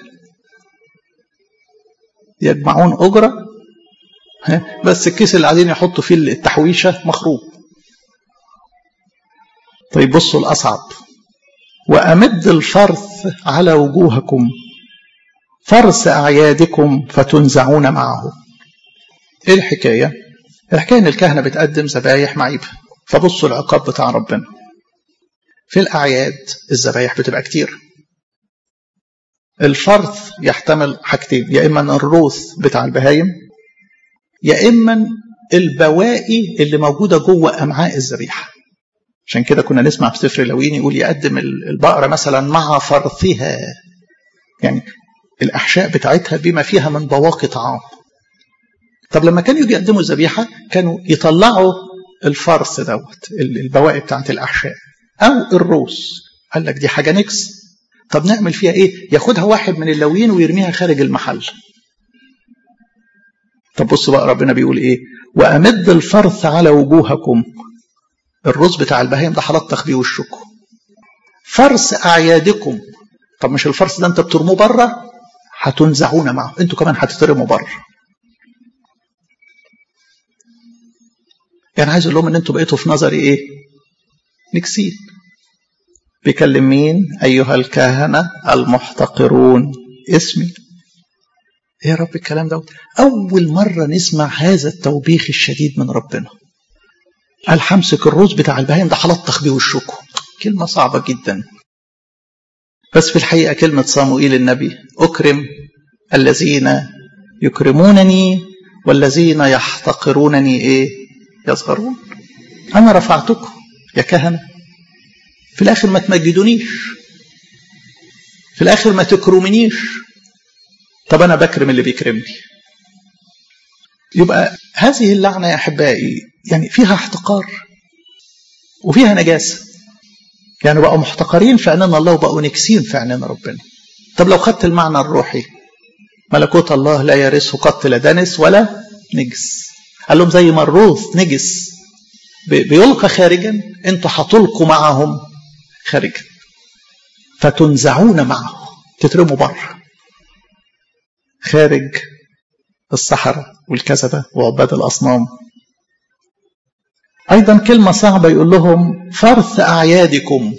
يجمعون أجرة بس الكيس اللي قاعدين يحطوا فيه التحويشة مخروب طيب بصوا الأصعب وأمد الفرث على وجوهكم فرث أعيادكم فتنزعون معه إيه الحكاية؟ الحكاية إن الكهنة بتقدم ذبايح معيبة فبصوا العقاب بتاع ربنا في الأعياد الذبايح بتبقى كتير الفرث يحتمل حاجتين يا إما الروث بتاع البهايم يا إما البواقي اللي موجودة جوه أمعاء الذبيحة عشان كده كنا نسمع في سفر لوين يقول يقدم البقرة مثلا مع فرثها يعني الأحشاء بتاعتها بما فيها من بواقي طعام طب لما كانوا يجي يقدموا الذبيحة كانوا يطلعوا الفرث دوت البواقي بتاعت الأحشاء أو الروس قال لك دي حاجة نكس طب نعمل فيها إيه ياخدها واحد من اللويين ويرميها خارج المحل طب بص بقى ربنا بيقول إيه وأمد الفرث على وجوهكم الرز بتاع البهايم ده حلطخ بيه وشكم فرث أعيادكم طب مش الفرث ده أنت بترموه بره هتنزعون معه أنتوا كمان هتترموا بره يعني عايز اقول لهم ان انتوا بقيتوا في نظري ايه نكسين بيكلم مين ايها الكهنه المحتقرون اسمي ايه يا رب الكلام ده اول مره نسمع هذا التوبيخ الشديد من ربنا قال همسك الروز بتاع البهايم ده هلطخ بيه وشكم كلمه صعبه جدا بس في الحقيقه كلمه صاموئيل النبي اكرم الذين يكرمونني والذين يحتقرونني ايه يصغرون أنا رفعتكم يا كهنة في الآخر ما تمجدونيش في الآخر ما تكرمنيش طب أنا بكرم اللي بيكرمني يبقى هذه اللعنة يا أحبائي يعني فيها احتقار وفيها نجاسة يعني بقوا محتقرين في عيننا الله وبقوا نكسين في عيننا ربنا طب لو خدت المعنى الروحي ملكوت الله لا يرثه قط لا دنس ولا نجس قال لهم زي ما الروث نجس بيلقى خارجا انتوا هتلقوا معهم خارجا فتنزعون معه تترموا بره خارج الصحراء والكذبة وعباد الأصنام أيضا كلمة صعبة يقول لهم فرث أعيادكم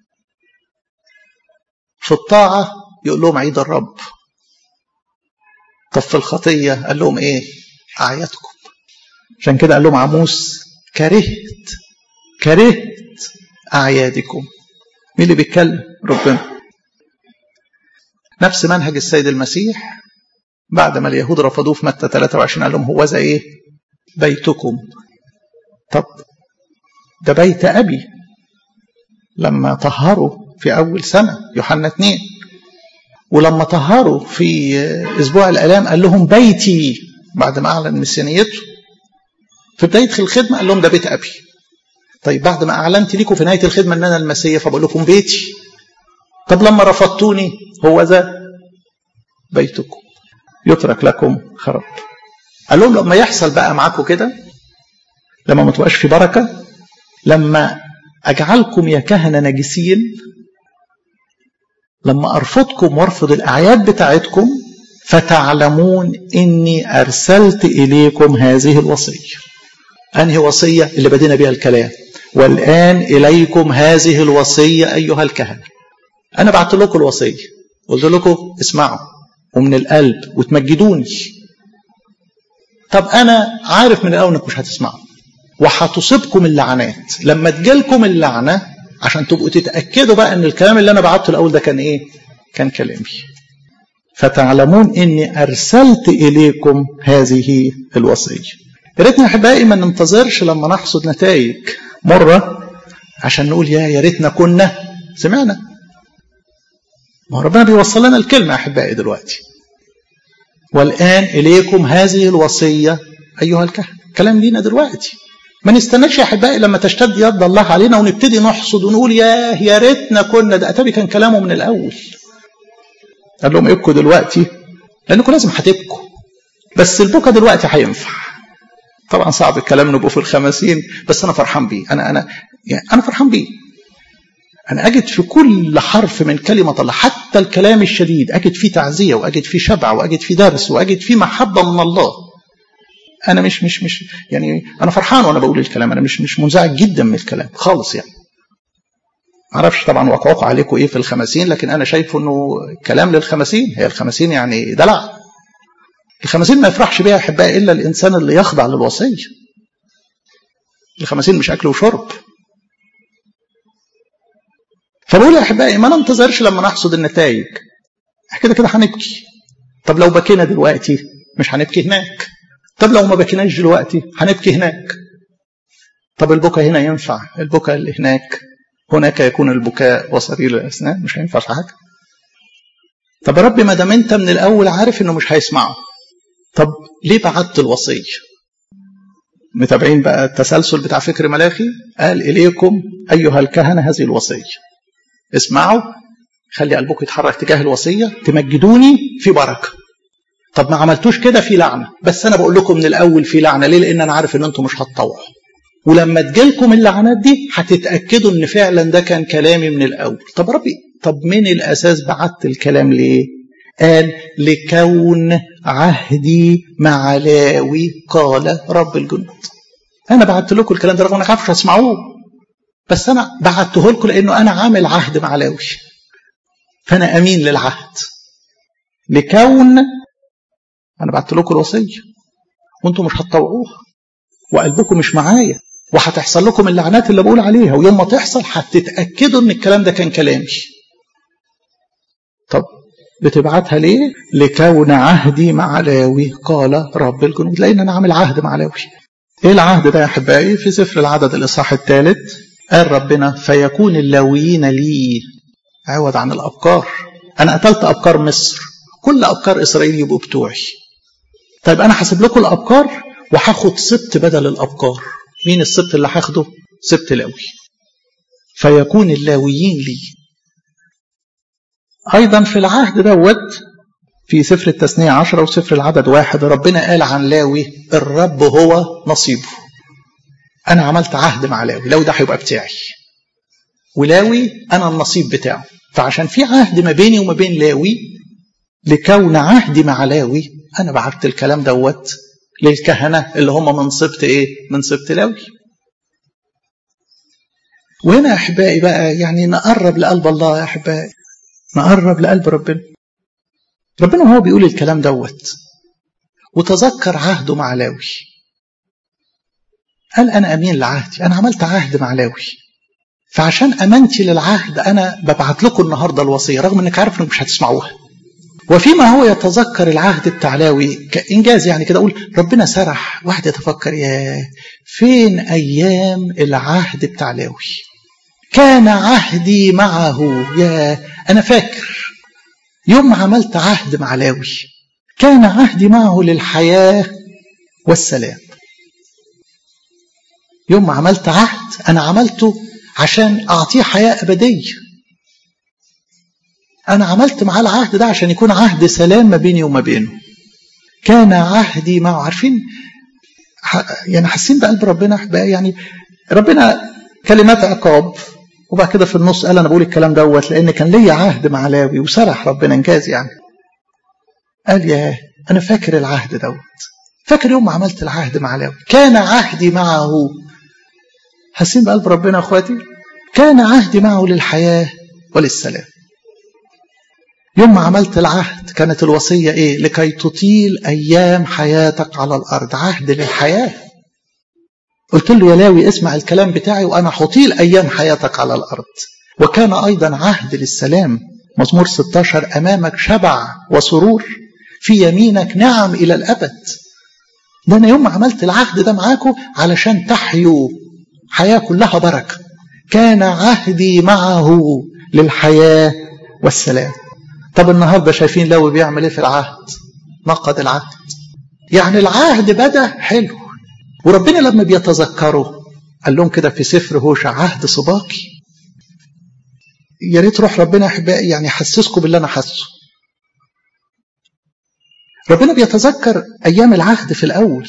في الطاعة يقول لهم عيد الرب طب في الخطية قال لهم إيه أعيادكم عشان كده قال لهم عموس كرهت كرهت أعيادكم مين اللي بيتكلم ربنا نفس منهج السيد المسيح بعد ما اليهود رفضوه في متى 23 قال لهم هو ذا ايه بيتكم طب ده بيت أبي لما طهروا في أول سنة يوحنا 2 ولما طهروا في أسبوع الآلام قال لهم بيتي بعد ما أعلن مسيانيته في بداية الخدمة قال لهم ده بيت أبي طيب بعد ما أعلنت ليكم في نهاية الخدمة أن أنا المسيح فبقول لكم بيتي طب لما رفضتوني هو ذا بيتكم يترك لكم خراب قال لهم لما يحصل بقى معاكم كده لما ما تبقاش في بركة لما أجعلكم يا كهنة نجسين لما أرفضكم وارفض الأعياد بتاعتكم فتعلمون إني أرسلت إليكم هذه الوصية أنهي وصية اللي بدينا بها الكلام والآن إليكم هذه الوصية أيها الكهنة أنا بعت لكم الوصية قلت لكم اسمعوا ومن القلب وتمجدوني طب أنا عارف من الأول إنك مش هتسمعوا وهتصيبكم اللعنات لما تجيلكم اللعنة عشان تبقوا تتأكدوا بقى إن الكلام اللي أنا بعته الأول ده كان إيه؟ كان كلامي فتعلمون إني أرسلت إليكم هذه الوصية يا ريتنا أحبائي ما ننتظرش لما نحصد نتائج مرة عشان نقول يا يا ريتنا كنا سمعنا ما هو ربنا بيوصل لنا الكلمة يا أحبائي دلوقتي والآن إليكم هذه الوصية أيها الكهنة كلام لينا دلوقتي ما نستناش يا أحبائي لما تشتد يد الله علينا ونبتدي نحصد ونقول يا يا ريتنا كنا ده أتابي كان كلامه من الأول قال لهم ابكوا دلوقتي لأنكم لازم هتبكوا بس البكا دلوقتي هينفع طبعا صعب الكلام نبقوا في الخمسين بس أنا فرحان بيه أنا أنا يعني أنا فرحان بيه أنا أجد في كل حرف من كلمة الله حتى الكلام الشديد أجد فيه تعزية وأجد فيه شبع وأجد فيه درس وأجد فيه محبة من الله أنا مش مش مش يعني أنا فرحان وأنا بقول الكلام أنا مش مش منزعج جدا من الكلام خالص يعني معرفش طبعا وقعوق عليكم إيه في الخمسين لكن أنا شايف إنه كلام للخمسين هي الخمسين يعني دلع الخمسين ما يفرحش بيها أحبائي إلا الإنسان اللي يخضع للوصية الخمسين مش أكل وشرب فبقول يا احبائي ما ننتظرش لما نحصد النتائج كده كده هنبكي طب لو بكينا دلوقتي مش هنبكي هناك طب لو ما بكيناش دلوقتي هنبكي هناك طب البكاء هنا ينفع البكاء اللي هناك هناك يكون البكاء وصرير الاسنان مش هينفع في حاجه طب يا رب ما دام انت من الاول عارف انه مش هيسمعه طب ليه بعت الوصيه متابعين بقى التسلسل بتاع فكر ملاخي قال اليكم ايها الكهنه هذه الوصيه اسمعوا خلي قلبكم يتحرك تجاه الوصيه تمجدوني في بركه طب ما عملتوش كده في لعنه بس انا بقول لكم من الاول في لعنه ليه لان انا عارف ان انتم مش هتطوعوا ولما تجيلكم اللعنات دي هتتاكدوا ان فعلا ده كان كلامي من الاول طب ربي طب من الاساس بعت الكلام ليه قال لكون عهدي مع لاوي قال رب الجنود انا بعت لكم الكلام ده رغم انك عارفش هتسمعوه بس انا بعته لكم لانه انا عامل عهد مع لاوي فانا امين للعهد لكون انا بعت لكم الوصيه وانتم مش هتطوعوها وقلبكم مش معايا وهتحصل لكم اللعنات اللي بقول عليها ويوم ما تحصل هتتاكدوا ان الكلام ده كان كلامي طب بتبعتها ليه لكون عهدي مع لاوي قال رب الجنود لان انا عامل عهد مع لاوي ايه العهد ده يا احبائي في سفر العدد الاصحاح الثالث قال ربنا فيكون اللاويين لي عوض عن الابكار انا قتلت ابكار مصر كل ابكار اسرائيل يبقوا بتوعي طيب انا هسيب لكم الابكار وهاخد سبت بدل الابكار مين السبت اللي هاخده سبت لاوي فيكون اللاويين لي ايضا في العهد دوت في سفر التثنية عشرة وسفر العدد واحد ربنا قال عن لاوي الرب هو نصيبه أنا عملت عهد مع لاوي لاوي ده هيبقى بتاعي ولاوي أنا النصيب بتاعه فعشان في عهد ما بيني وما بين لاوي لكون عهدي مع لاوي أنا بعت الكلام دوت للكهنة اللي هم من سبط إيه؟ من سبط لاوي وهنا يا أحبائي بقى يعني نقرب لقلب الله يا أحبائي نقرب لقلب ربنا ربنا وهو بيقول الكلام دوت وتذكر عهده مع لاوي قال أنا أمين لعهدي أنا عملت عهد مع لاوي فعشان أمانتي للعهد أنا ببعت لكم النهاردة الوصية رغم أنك عارف أنك مش هتسمعوها وفيما هو يتذكر العهد بتاع لاوي كإنجاز يعني كده أقول ربنا سرح واحد يتفكر يا فين أيام العهد بتاع لاوي كان عهدي معه يا أنا فاكر يوم ما عملت عهد مع لاوي كان عهدي معه للحياة والسلام يوم ما عملت عهد أنا عملته عشان أعطيه حياة أبدية أنا عملت معاه العهد ده عشان يكون عهد سلام ما بيني وما بينه كان عهدي معه عارفين يعني حاسين بقلب ربنا يعني ربنا كلمات عقاب وبعد كده في النص قال انا بقول الكلام دوت لان كان ليا عهد مع لاوي وسرح ربنا انجاز يعني قال يا انا فاكر العهد دوت فاكر يوم ما عملت العهد مع لاوي كان عهدي معه حاسين بقلب ربنا يا اخواتي كان عهدي معه للحياه وللسلام يوم ما عملت العهد كانت الوصيه ايه لكي تطيل ايام حياتك على الارض عهد للحياه قلت له يا لاوي اسمع الكلام بتاعي وانا هطيل ايام حياتك على الارض وكان ايضا عهد للسلام مزمور 16 امامك شبع وسرور في يمينك نعم الى الابد ده انا يوم ما عملت العهد ده معاكم علشان تحيوا حياه كلها بركه كان عهدي معه للحياه والسلام طب النهارده شايفين لاوي بيعمل ايه في العهد نقض العهد يعني العهد بدا حلو وربنا لما بيتذكروا قال لهم كده في سفر هوشع عهد سباقي يا ريت روح ربنا احبائي يعني يحسسكم باللي انا حاسه ربنا بيتذكر ايام العهد في الاول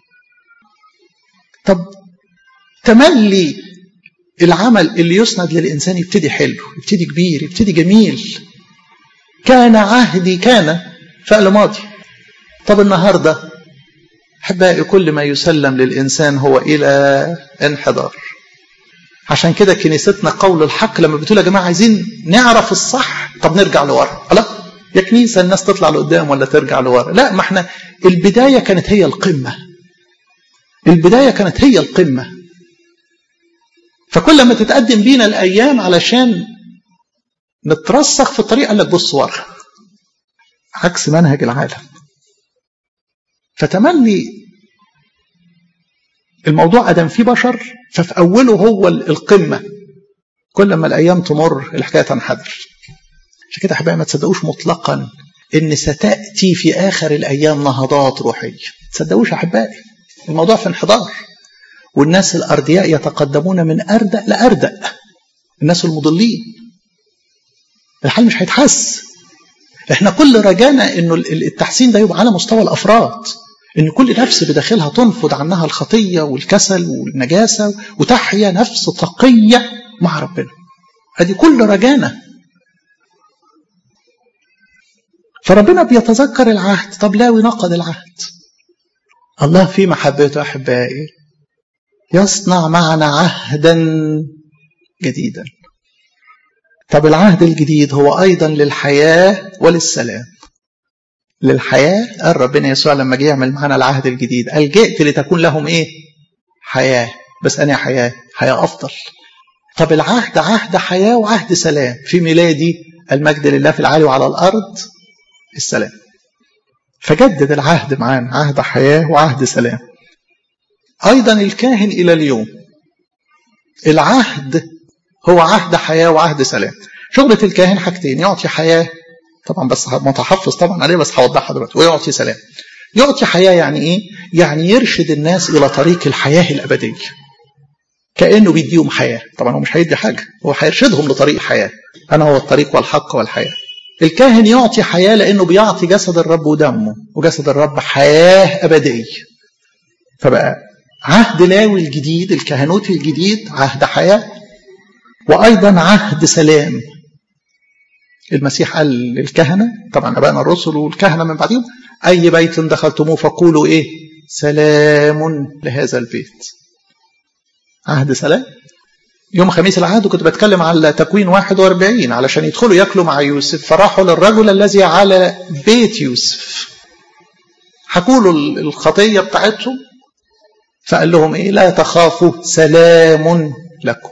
طب تملي العمل اللي يسند للانسان يبتدي حلو يبتدي كبير يبتدي جميل كان عهدي كان فعل ماضي طب النهارده احبائي كل ما يسلم للانسان هو الى انحدار عشان كده كنيستنا قول الحق لما بتقول يا جماعه عايزين نعرف الصح طب نرجع لورا لا يا كنيسه الناس تطلع لقدام ولا ترجع لورا لا ما احنا البدايه كانت هي القمه البدايه كانت هي القمه فكل ما تتقدم بينا الايام علشان نترسخ في الطريق قال لك بص ورا عكس منهج العالم فتملي الموضوع ادم فيه بشر ففي اوله هو القمه كل ما الايام تمر الحكايه تنحدر عشان كده احبائي ما تصدقوش مطلقا ان ستاتي في اخر الايام نهضات روحيه ما تصدقوش احبائي الموضوع في انحدار والناس الأردياء يتقدمون من أردأ لأردأ الناس المضلين الحال مش هيتحس احنا كل رجانا انه التحسين ده يبقى على مستوى الافراد ان كل نفس بداخلها تنفض عنها الخطيه والكسل والنجاسه وتحيا نفس تقيه مع ربنا ادي كل رجانا فربنا بيتذكر العهد طب لاوي نقض العهد الله في محبته احبائي يصنع معنا عهدا جديدا طب العهد الجديد هو ايضا للحياه وللسلام للحياه قال ربنا يسوع لما جه يعمل معنا العهد الجديد قال جئت لتكون لهم ايه حياه بس انا حياه حياه افضل طب العهد عهد حياه وعهد سلام في ميلادي المجد لله في العالي وعلى الارض السلام فجدد العهد معانا عهد حياه وعهد سلام ايضا الكاهن الى اليوم العهد هو عهد حياه وعهد سلام شغله الكاهن حاجتين يعطي حياه طبعا بس متحفظ طبعا عليه بس هوضحها دلوقتي ويعطي سلام يعطي حياه يعني ايه يعني يرشد الناس الى طريق الحياه الابديه كانه بيديهم حياه طبعا هو مش هيدي حاجه هو هيرشدهم لطريق الحياه انا هو الطريق والحق والحياه الكاهن يعطي حياه لانه بيعطي جسد الرب ودمه وجسد الرب حياه ابديه فبقى عهد لاوي الجديد الكهنوت الجديد عهد حياه وايضا عهد سلام المسيح قال للكهنه طبعا ابائنا الرسل والكهنه من بعدهم اي بيت دخلتموه فقولوا ايه سلام لهذا البيت عهد سلام يوم خميس العهد كنت بتكلم على تكوين 41 علشان يدخلوا ياكلوا مع يوسف فراحوا للرجل الذي على بيت يوسف حكوا له الخطيه بتاعتهم فقال لهم ايه لا تخافوا سلام لكم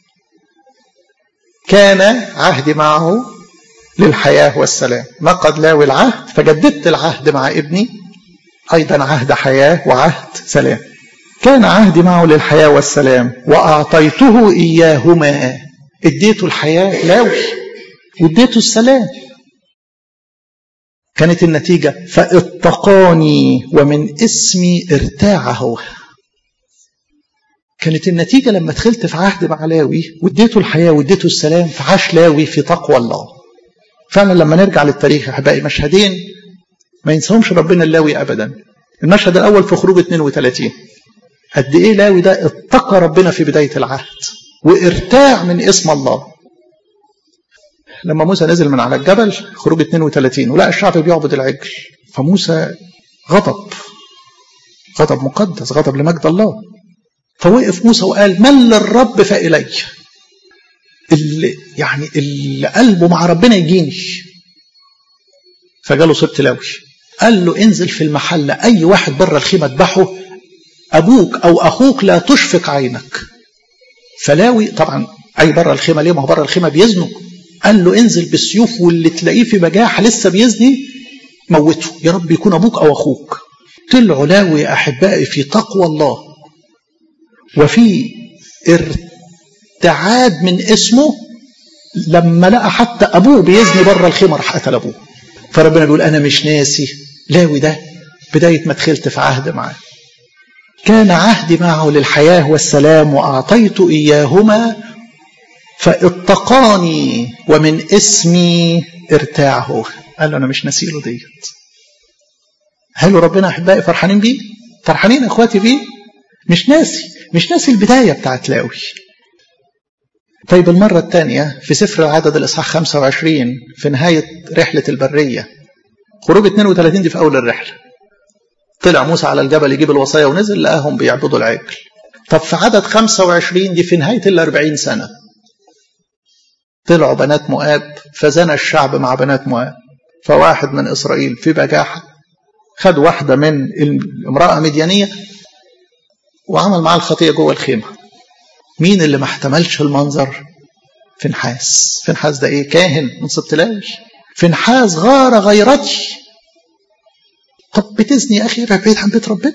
كان عهدي معه للحياة والسلام نقض لاوي العهد فجددت العهد مع ابني أيضا عهد حياة وعهد سلام كان عهدي معه للحياة والسلام وأعطيته إياهما اديته الحياة لاوي واديته السلام كانت النتيجة فاتقاني ومن اسمي ارتاع هو كانت النتيجة لما دخلت في عهد مع لاوي واديته الحياة واديته السلام فعاش لاوي في تقوى الله فعلا لما نرجع للتاريخ يا احبائي مشهدين ما ينساهمش ربنا اللاوي ابدا المشهد الاول في خروج 32 قد ايه لاوي ده اتقى ربنا في بدايه العهد وارتاع من اسم الله لما موسى نزل من على الجبل خروج 32 ولقى الشعب بيعبد العجل فموسى غضب غضب مقدس غضب لمجد الله فوقف موسى وقال من للرب فإلي اللي يعني اللي قلبه مع ربنا يجيني فجاله سبت لاوي قال له انزل في المحلة أي واحد بره الخيمة اذبحه أبوك أو أخوك لا تشفق عينك فلاوي طبعا أي بره الخيمة ليه ما هو بره الخيمة بيزنوا قال له انزل بالسيوف واللي تلاقيه في بجاحة لسه بيزني موته يا رب يكون أبوك أو أخوك طلعوا لاوي يا أحبائي في تقوى الله وفي ارتعاد من اسمه لما لقى حتى أبوه بيزني بره الخيمة راح قتل أبوه فربنا بيقول أنا مش ناسي لاوي ده بداية ما دخلت في عهد معاه كان عهدي معه للحياة والسلام وأعطيت إياهما فاتقاني ومن اسمي ارتاعه قال له أنا مش نسيله ديت هل ربنا أحبائي فرحانين بيه فرحانين أخواتي بيه مش ناسي مش ناسي البداية بتاعت لاوي طيب المرة الثانية في سفر العدد الإصحاح 25 في نهاية رحلة البرية خروج 32 دي في أول الرحلة طلع موسى على الجبل يجيب الوصايا ونزل لقاهم بيعبدوا العجل طب في عدد 25 دي في نهاية ال 40 سنة طلعوا بنات مؤاب فزنى الشعب مع بنات مؤاب فواحد من إسرائيل في بجاحة خد واحدة من امرأة مديانية وعمل معاه الخطية جوه الخيمة مين اللي ما احتملش المنظر فنحاس فنحاس ده ايه كاهن من سبتلاش فنحاس غار غيرتي طب بتزني يا اخي بعيد عن بيت ربنا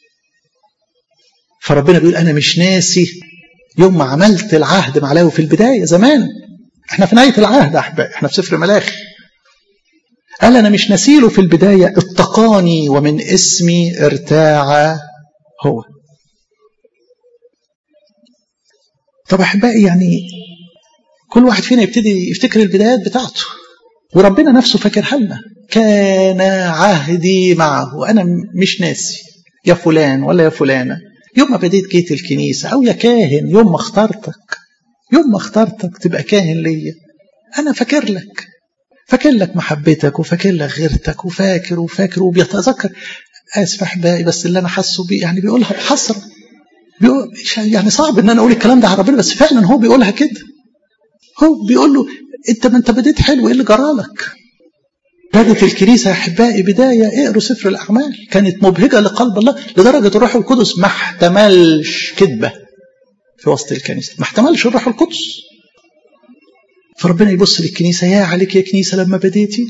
فربنا بيقول انا مش ناسي يوم ما عملت العهد مع لاوي في البدايه زمان احنا في نهايه العهد احبائي احنا في سفر ملاخي قال انا مش نسيله في البدايه اتقاني ومن اسمي ارتاع هو طب احبائي يعني كل واحد فينا يبتدي يفتكر البدايات بتاعته وربنا نفسه فاكرها لنا كان عهدي معه انا مش ناسي يا فلان ولا يا فلانه يوم ما بديت جيت الكنيسه او يا كاهن يوم ما اخترتك يوم ما اخترتك تبقى كاهن ليا انا فاكر لك فاكر لك محبتك وفاكر لك غيرتك وفاكر وفاكر وبيتذكر اسف احبائي بس اللي انا حاسه بيه يعني بيقولها بحسره بيقول يعني صعب ان انا اقول الكلام ده على ربنا بس فعلا هو بيقولها كده هو بيقول له انت ما انت بديت حلو ايه اللي جرالك بدت الكنيسة يا أحبائي بداية اقروا سفر الأعمال كانت مبهجة لقلب الله لدرجة الروح القدس ما احتملش كذبة في وسط الكنيسة ما احتملش الروح القدس فربنا يبص للكنيسة يا عليك يا كنيسة لما بديتي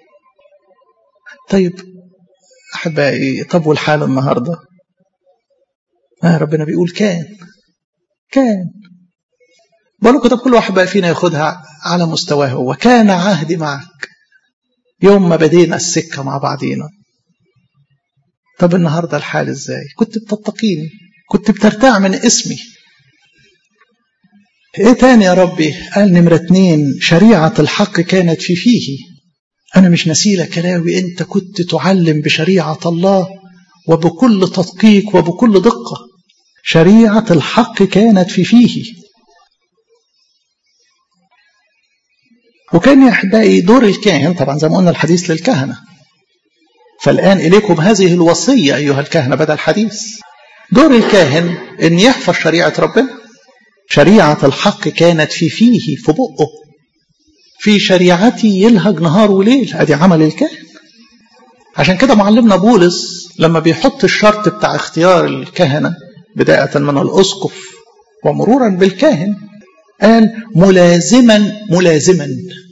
طيب أحبائي طب والحال النهاردة آه ربنا بيقول كان كان بقول طب كل واحد بقى فينا ياخدها على مستواه هو كان عهدي معك يوم ما بدينا السكة مع بعضينا طب النهاردة الحال ازاي كنت بتتقيني كنت بترتاع من اسمي ايه تاني يا ربي قال نمرة اتنين شريعة الحق كانت في فيه انا مش نسيلة كلاوي انت كنت تعلم بشريعة الله وبكل تدقيق وبكل دقة شريعة الحق كانت في فيه وكان يا احبائي دور الكاهن طبعا زي ما قلنا الحديث للكهنه فالان اليكم هذه الوصيه ايها الكهنه بدا الحديث دور الكاهن ان يحفظ شريعه ربنا شريعه الحق كانت في فيه في بقه في شريعتي يلهج نهار وليل ادي عمل الكاهن عشان كده معلمنا بولس لما بيحط الشرط بتاع اختيار الكهنه بدايه من الاسقف ومرورا بالكاهن قال ملازما ملازما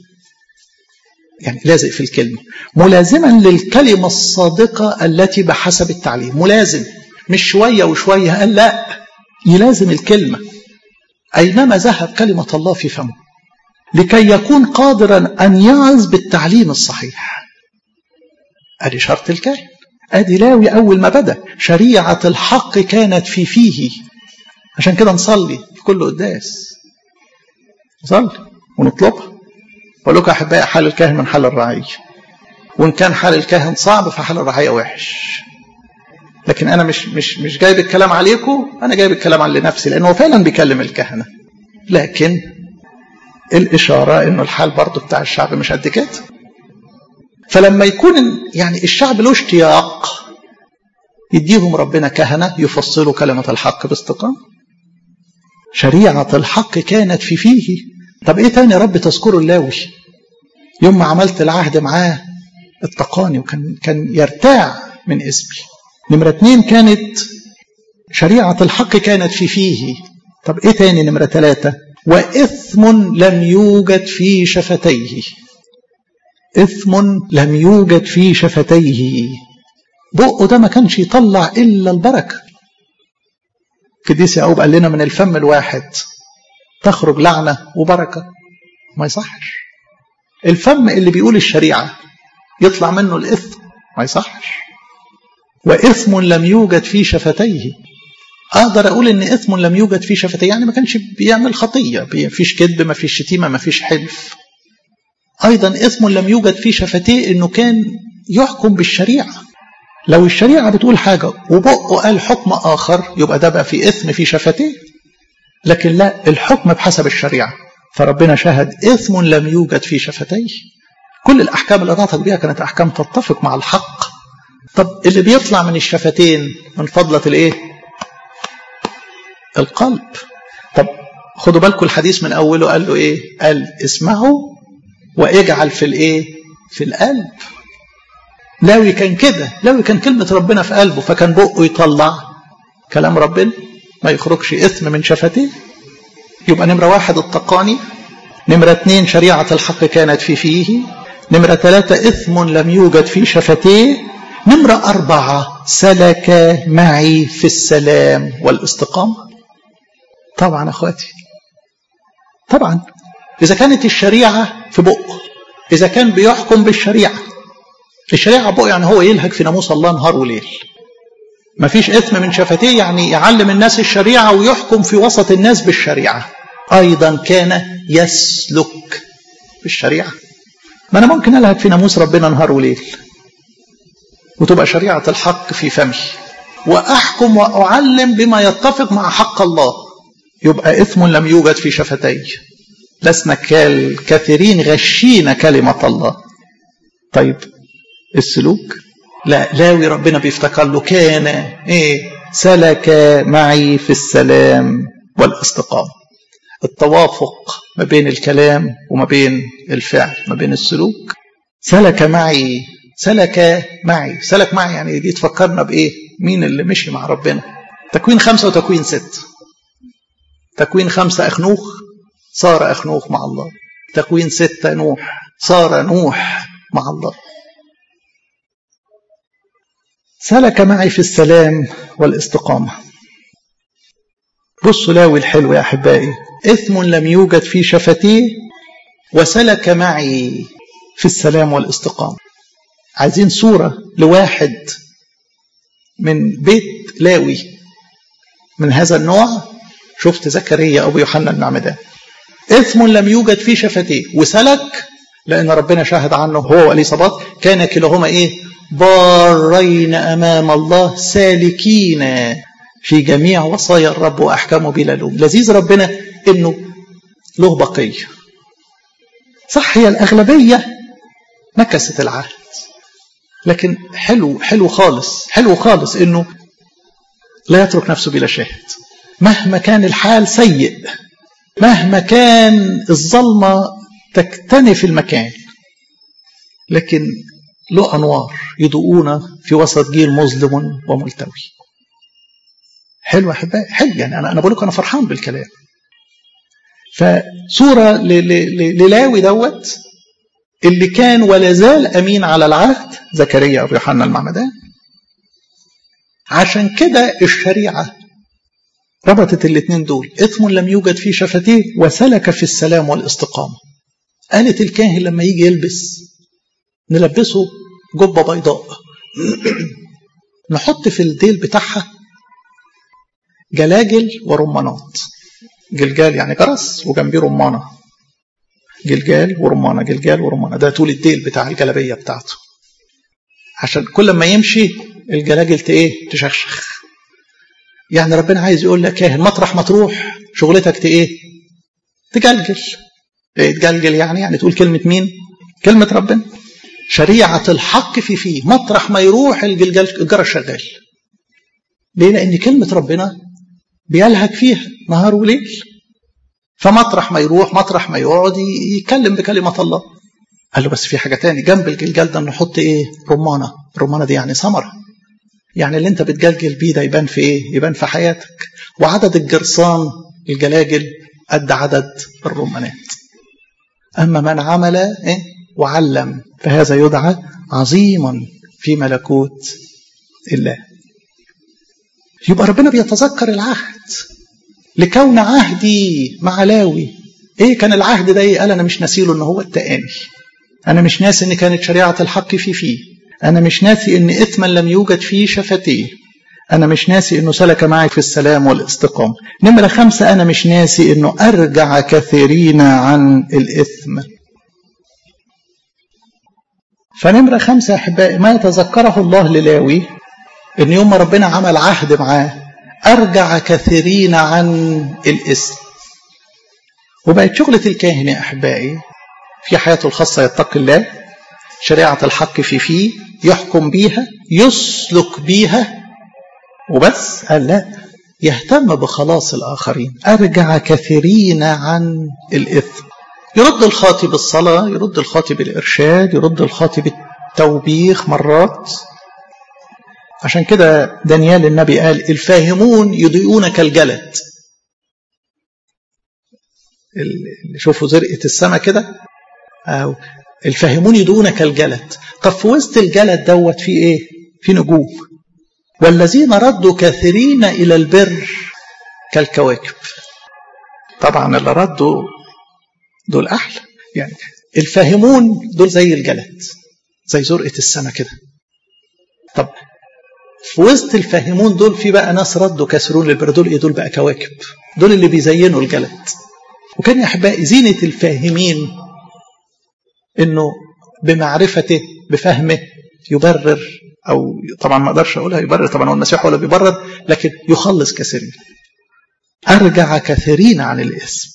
يعني لازق في الكلمة ملازما للكلمة الصادقة التي بحسب التعليم ملازم مش شوية وشوية قال لا يلازم الكلمة أينما ذهب كلمة الله في فمه لكي يكون قادرا أن يعظ بالتعليم الصحيح أدي شرط الكاهن أدي لاوي أول ما بدأ شريعة الحق كانت في فيه عشان كده نصلي في كل قداس نصلي ونطلبها بقول لكم احبائي حال الكاهن من حال الرعيه وان كان حال الكاهن صعب فحال الرعيه وحش لكن انا مش مش مش جايب الكلام عليكم انا جايب الكلام على نفسي لانه فعلا بيكلم الكهنه لكن الإشارة إنه الحال برضه بتاع الشعب مش قد كده فلما يكون يعني الشعب له اشتياق يديهم ربنا كهنة يفصلوا كلمة الحق باستقامة شريعة الحق كانت في فيه طب ايه تاني يا رب تذكره اللاوي يوم ما عملت العهد معاه اتقاني وكان كان يرتاع من اسمي نمرة اتنين كانت شريعة الحق كانت في فيه طب ايه تاني نمرة ثلاثة وإثم لم يوجد في شفتيه إثم لم يوجد في شفتيه بقه ده ما كانش يطلع إلا البركة قديس يعقوب قال لنا من الفم الواحد تخرج لعنة وبركة ما يصحش الفم اللي بيقول الشريعة يطلع منه الإثم ما يصحش وإثم لم يوجد في شفتيه أقدر أقول إن إثم لم يوجد في شفتيه يعني ما كانش بيعمل خطية ما فيش كذب ما فيش شتيمة ما فيش حلف أيضا إثم لم يوجد في شفتيه إنه كان يحكم بالشريعة لو الشريعة بتقول حاجة وبقه قال حكم آخر يبقى ده بقى في إثم في شفتيه لكن لا الحكم بحسب الشريعة فربنا شهد إثم لم يوجد في شفتيه كل الأحكام اللي نطق بيها كانت أحكام تتفق مع الحق طب اللي بيطلع من الشفتين من فضلة الإيه القلب طب خدوا بالكم الحديث من أوله قال له إيه قال اسمعوا واجعل في الإيه في القلب لاوي كان كده لاوي كان كلمة ربنا في قلبه فكان بقه يطلع كلام ربنا ما يخرجش إثم من شفتيه يبقى نمرة واحد التقاني نمرة اثنين شريعة الحق كانت في فيه نمرة ثلاثة إثم لم يوجد في شفتيه نمرة أربعة سلك معي في السلام والاستقامة طبعا أخواتي طبعا إذا كانت الشريعة في بقه إذا كان بيحكم بالشريعة الشريعة بقه يعني هو يلهج في ناموس الله نهار وليل ما فيش إثم من شفتيه يعني يعلم الناس الشريعة ويحكم في وسط الناس بالشريعة أيضا كان يسلك بالشريعة ما أنا ممكن ألهج في ناموس ربنا نهار وليل وتبقى شريعة الحق في فمي وأحكم وأعلم بما يتفق مع حق الله يبقى إثم لم يوجد في شفتي لسنا كالكثيرين غشين كلمة الله طيب السلوك لا لاوي ربنا بيفتكر له كان ايه سلك معي في السلام والاستقامة التوافق ما بين الكلام وما بين الفعل ما بين السلوك سلك معي سلك معي سلك معي يعني دي تفكرنا بإيه مين اللي مشي مع ربنا تكوين خمسة وتكوين ست تكوين خمسة أخنوخ صار أخنوخ مع الله تكوين ستة نوح صار نوح مع الله سلك معي في السلام والاستقامة بصوا لاوي الحلو يا أحبائي إثم لم يوجد في شفتيه وسلك معي في السلام والاستقامة عايزين صورة لواحد من بيت لاوي من هذا النوع شفت زكريا أبو يوحنا المعمدان إثم لم يوجد في شفتيه وسلك لأن ربنا شاهد عنه هو وإليصابات كان كلاهما إيه بارين أمام الله سالكين في جميع وصايا الرب وأحكامه بلا لوم لذيذ ربنا إنه له بقية صح هي الأغلبية نكست العهد لكن حلو حلو خالص حلو خالص إنه لا يترك نفسه بلا شاهد مهما كان الحال سيء مهما كان الظلمة تكتنف المكان لكن له أنوار يضوءون في وسط جيل مظلم وملتوي حلو أحبائي حلو يعني أنا أنا بقول لكم أنا فرحان بالكلام فصورة للاوي دوت اللي كان ولا زال أمين على العهد زكريا أبو يوحنا المعمدان عشان كده الشريعة ربطت الاثنين دول إثم لم يوجد في شفتيه وسلك في السلام والاستقامة قالت الكاهن لما يجي يلبس نلبسه جبة بيضاء نحط في الديل بتاعها جلاجل ورمانات جلجال يعني جرس وجنبيه رمانة جلجال ورمانة جلجال ورمانة ده طول الديل بتاع الجلابية بتاعته عشان كل ما يمشي الجلاجل ايه تشخشخ يعني ربنا عايز يقول لك كاهن مطرح ما تروح شغلتك ايه تجلجل ايه تجلجل يعني يعني تقول كلمة مين كلمة ربنا شريعة الحق في فيه مطرح ما يروح الجلجل الجرس شغال ليه لأن كلمة ربنا بيلهج فيها نهار وليل فمطرح ما يروح مطرح ما يقعد يتكلم بكلمة الله قال له بس في حاجة تاني جنب الجلجال ده نحط ايه رمانة الرمانة دي يعني ثمرة يعني اللي انت بتجلجل بيه ده يبان في ايه يبان في حياتك وعدد الجرصان الجلاجل قد عدد الرمانات أما من عمل إيه؟ وعلم فهذا يدعى عظيما في ملكوت الله يبقى ربنا بيتذكر العهد لكون عهدي مع لاوي ايه كان العهد ده ايه قال انا مش ناسيله ان هو التاني انا مش ناسي ان كانت شريعه الحق في فيه انا مش ناسي ان اثما لم يوجد فيه شفتيه أنا مش ناسي إنه سلك معي في السلام والاستقامة. نمرة خمسة أنا مش ناسي إنه أرجع كثيرين عن الإثم. فنمرة خمسة أحبائي ما يتذكره الله للاوي إن يوم ما ربنا عمل عهد معاه أرجع كثيرين عن الإثم. وبقت شغلة الكاهن يا أحبائي في حياته الخاصة يتقي الله شريعة الحق في فيه يحكم بيها يسلك بيها وبس قال لا يهتم بخلاص الآخرين أرجع كثيرين عن الإثم يرد الخاطي بالصلاة يرد الخاطي بالإرشاد يرد الخاطي بالتوبيخ مرات عشان كده دانيال النبي قال الفاهمون يضيئون كالجلد اللي شوفوا زرقة السماء كده أو الفاهمون يضيئون كالجلد طب في وسط الجلد دوت في ايه في نجوم والذين ردوا كثيرين إلى البر كالكواكب طبعا اللي ردوا دول أحلى يعني الفاهمون دول زي الجلد زي زرقة السماء كده طب في وسط الفاهمون دول في بقى ناس ردوا كثيرون للبر دول ايه دول بقى كواكب دول اللي بيزينوا الجلد وكان يا احبائي زينة الفاهمين انه بمعرفته بفهمه يبرر او طبعا ما اقدرش اقولها يبرر طبعا هو المسيح ولا بيبرر لكن يخلص كثيرين ارجع كثيرين عن الاسم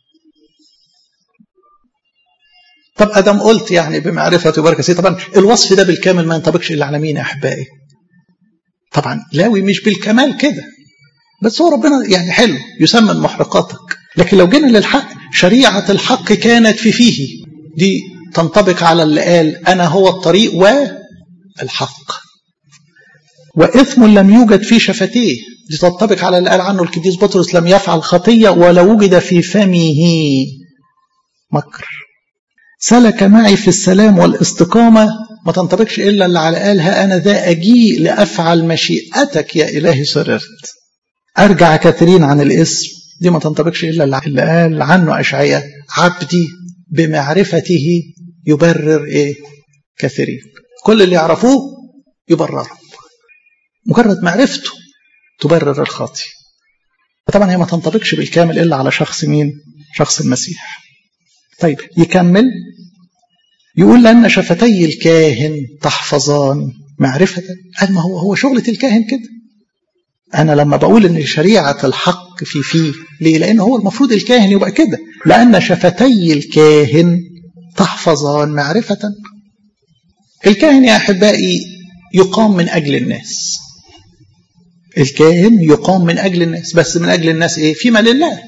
طب ادم قلت يعني بمعرفه يبارك كثير طبعا الوصف ده بالكامل ما ينطبقش الا على مين يا احبائي طبعا لاوي مش بالكمال كده بس هو ربنا يعني حلو يسمى محرقاتك لكن لو جينا للحق شريعه الحق كانت في فيه دي تنطبق على اللي قال انا هو الطريق والحق واثم لم يوجد في شفتيه دي تنطبق على اللي قال عنه القديس بطرس لم يفعل خطيه ولا وجد في فمه مكر سلك معي في السلام والاستقامة ما تنطبقش إلا اللي على قال ها أنا ذا أجيء لأفعل مشيئتك يا إلهي سررت أرجع كثيرين عن الاسم دي ما تنطبقش إلا اللي قال عنه أشعياء عبدي بمعرفته يبرر إيه كثيرين كل اللي يعرفوه يبررهم مجرد معرفته تبرر الخاطي طبعا هي ما تنطبقش بالكامل إلا على شخص مين شخص المسيح طيب يكمل يقول لأن شفتي الكاهن تحفظان معرفة قال ما هو هو شغلة الكاهن كده أنا لما بقول إن شريعة الحق في فيه ليه؟ لأن هو المفروض الكاهن يبقى كده لأن شفتي الكاهن تحفظان معرفة الكاهن يا أحبائي يقام من أجل الناس الكاهن يقام من أجل الناس بس من أجل الناس إيه؟ فيما لله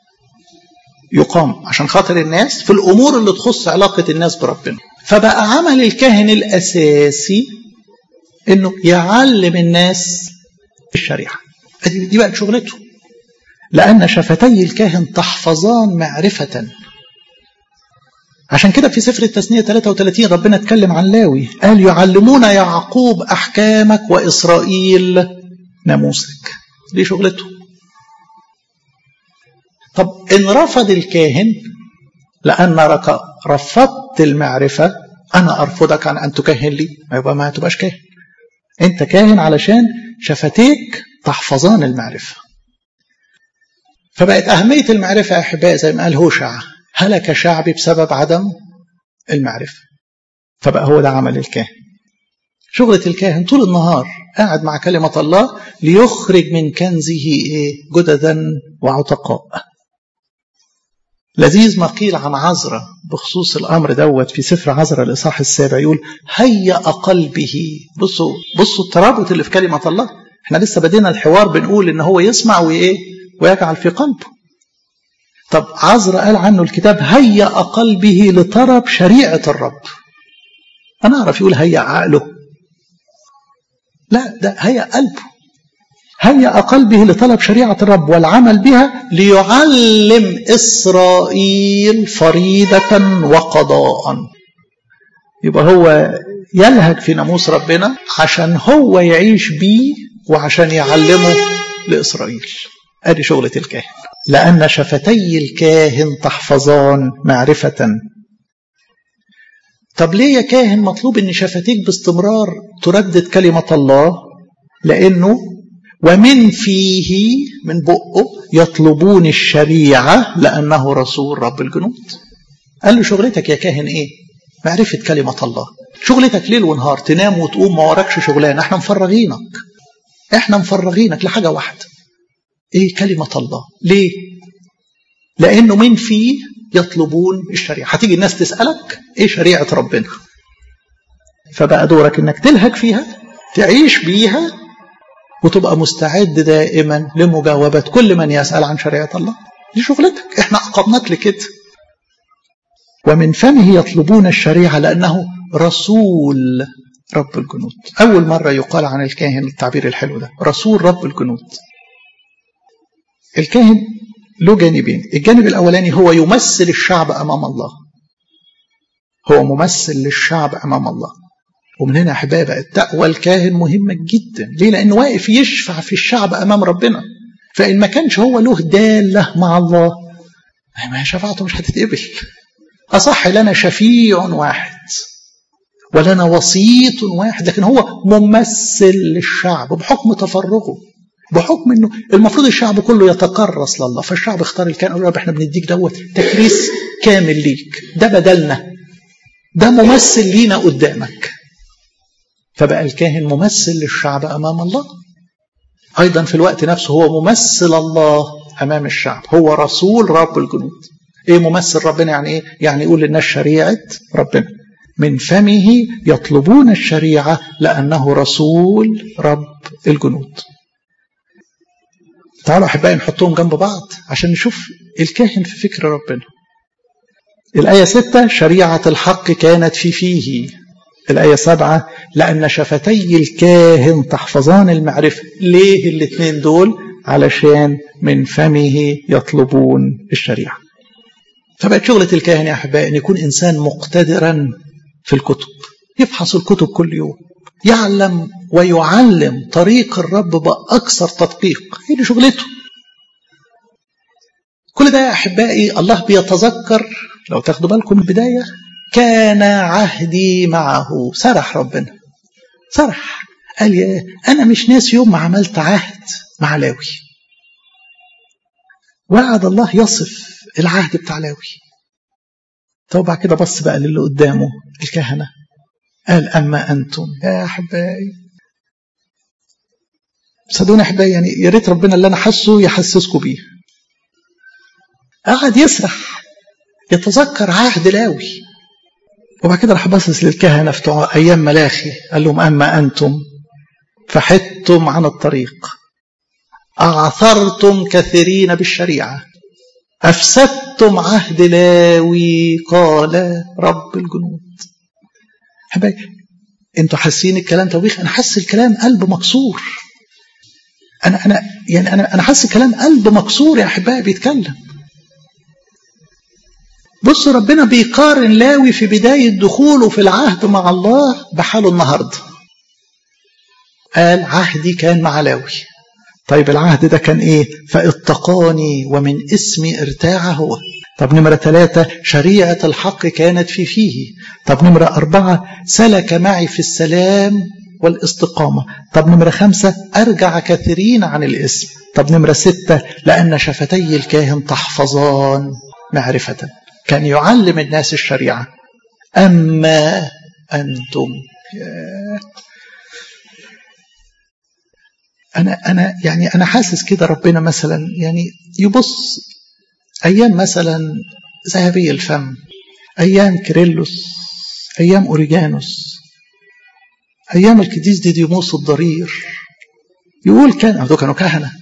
يقام عشان خاطر الناس في الأمور اللي تخص علاقة الناس بربنا فبقى عمل الكاهن الأساسي إنه يعلم الناس الشريعة دي بقت شغلته لأن شفتي الكاهن تحفظان معرفة عشان كده في سفر التثنية 33 ربنا اتكلم عن لاوي قال يعلمون يعقوب أحكامك وإسرائيل ناموسك دي شغلته طب إن رفض الكاهن لأن رفضت المعرفة أنا أرفضك عن أن تكهن لي ما يبقى ما تبقاش كاهن أنت كاهن علشان شفتيك تحفظان المعرفة فبقت أهمية المعرفة يا أحبائي زي ما قال هوشع هلك شعبي بسبب عدم المعرفة فبقى هو ده عمل الكاهن شغلة الكاهن طول النهار قاعد مع كلمة الله ليخرج من كنزه إيه جددا وعتقاء لذيذ ما قيل عن عذرة بخصوص الأمر دوت في سفر عذرة الإصحاح السابع يقول هيأ قلبه بصوا بصوا الترابط اللي في كلمة الله احنا لسه بدينا الحوار بنقول ان هو يسمع وايه ويجعل في قلبه طب عذرة قال عنه الكتاب هيأ قلبه لطرب شريعة الرب أنا أعرف يقول هيأ عقله لا ده هيأ قلبه هيأ قلبه لطلب شريعة الرب والعمل بها ليعلم إسرائيل فريدة وقضاء يبقى هو يلهج في ناموس ربنا عشان هو يعيش بيه وعشان يعلمه لإسرائيل ادي شغلة الكاهن لأن شفتي الكاهن تحفظان معرفة طب ليه يا كاهن مطلوب ان شفتيك باستمرار تردد كلمة الله لأنه ومن فيه من بقه يطلبون الشريعة لأنه رسول رب الجنود قال له شغلتك يا كاهن ايه معرفة كلمة الله شغلتك ليل ونهار تنام وتقوم ما وراكش شغلانة احنا مفرغينك احنا مفرغينك لحاجة واحدة ايه كلمة الله ليه لانه من فيه يطلبون الشريعة هتيجي الناس تسألك ايه شريعة ربنا فبقى دورك انك تلهج فيها تعيش بيها وتبقى مستعد دائما لمجاوبة كل من يسأل عن شريعة الله دي شغلتك احنا أقمناك لكده ومن فمه يطلبون الشريعة لأنه رسول رب الجنود أول مرة يقال عن الكاهن التعبير الحلو ده رسول رب الجنود الكاهن له جانبين الجانب الأولاني هو يمثل الشعب أمام الله هو ممثل للشعب أمام الله ومن هنا أحبائي بقت تقوى الكاهن مهمة جدا ليه لأنه واقف يشفع في الشعب أمام ربنا فإن ما كانش هو له دالة مع الله ما شفاعته مش هتتقبل أصح لنا شفيع واحد ولنا وسيط واحد لكن هو ممثل للشعب بحكم تفرغه بحكم انه المفروض الشعب كله يتكرس لله فالشعب اختار الكائن قال احنا بنديك دوت تكريس كامل ليك ده بدلنا ده ممثل لينا قدامك فبقى الكاهن ممثل للشعب امام الله ايضا في الوقت نفسه هو ممثل الله امام الشعب هو رسول رب الجنود ايه ممثل ربنا يعني ايه يعني يقول للناس شريعه ربنا من فمه يطلبون الشريعه لانه رسول رب الجنود تعالوا احبائي نحطهم جنب بعض عشان نشوف الكاهن في فكر ربنا الآية ستة شريعة الحق كانت في فيه الآية سبعة لأن شفتي الكاهن تحفظان المعرفة ليه الاثنين دول علشان من فمه يطلبون الشريعة فبقت شغلة الكاهن يا أحبائي أن يكون إنسان مقتدرا في الكتب يفحص الكتب كل يوم يعلم ويعلم طريق الرب بأكثر تدقيق هي دي شغلته كل ده يا أحبائي الله بيتذكر لو تاخدوا بالكم من البداية كان عهدي معه سرح ربنا سرح قال يا أنا مش ناس يوم ما عملت عهد مع لاوي وقعد الله يصف العهد بتاع لاوي طب بعد كده بص بقى للي قدامه الكهنة قال أما أنتم يا أحبائي صدقوني أحبائي يعني يا ريت ربنا اللي أنا حاسه يحسسكم بيه قعد يسرح يتذكر عهد لاوي وبعد كده راح باصص للكهنة بتوع أيام ملاخي قال لهم أما أنتم فحدتم عن الطريق أعثرتم كثيرين بالشريعة أفسدتم عهد لاوي قال رب الجنود حبايبي انتوا حاسين الكلام توبيخ انا حاسس الكلام قلب مكسور انا انا يعني انا انا حاسس الكلام قلب مكسور يا احبائي بيتكلم بص ربنا بيقارن لاوي في بداية دخوله في العهد مع الله بحاله النهاردة قال عهدي كان مع لاوي طيب العهد ده كان ايه فاتقاني ومن اسمي ارتاع هو طب نمرة ثلاثة شريعة الحق كانت في فيه طب نمرة أربعة سلك معي في السلام والاستقامة طب نمرة خمسة أرجع كثيرين عن الاسم طب نمرة ستة لأن شفتي الكاهن تحفظان معرفة كان يعلم الناس الشريعة أما أنتم أنا أنا يعني أنا حاسس كده ربنا مثلا يعني يبص أيام مثلا ذهبي الفم أيام كيرلس أيام أوريجانوس أيام القديس ديديموس الضرير يقول كان دول كانوا كهنة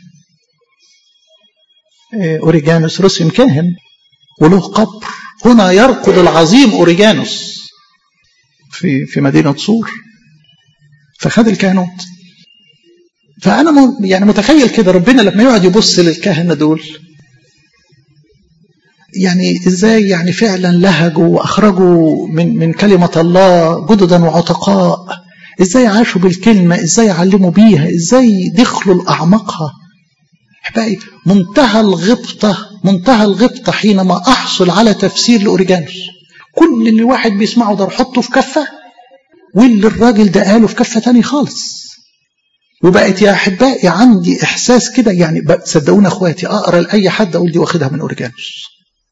أوريجانوس رسم كاهن وله قبر هنا يرقد العظيم أوريجانوس في في مدينة صور فخد الكهنوت فأنا يعني متخيل كده ربنا لما يقعد يبص للكهنة دول يعني ازاي يعني فعلا لهجوا واخرجوا من من كلمه الله جددا وعتقاء ازاي عاشوا بالكلمه ازاي علموا بيها ازاي دخلوا لاعماقها احبائي منتهى الغبطه منتهى الغبطه حينما احصل على تفسير لاوريجانوس كل اللي واحد بيسمعه ده احطه في كفه واللي الراجل ده قاله في كفه تاني خالص وبقت يا احبائي عندي احساس كده يعني صدقوني اخواتي اقرا لاي حد اقول دي واخدها من اوريجانوس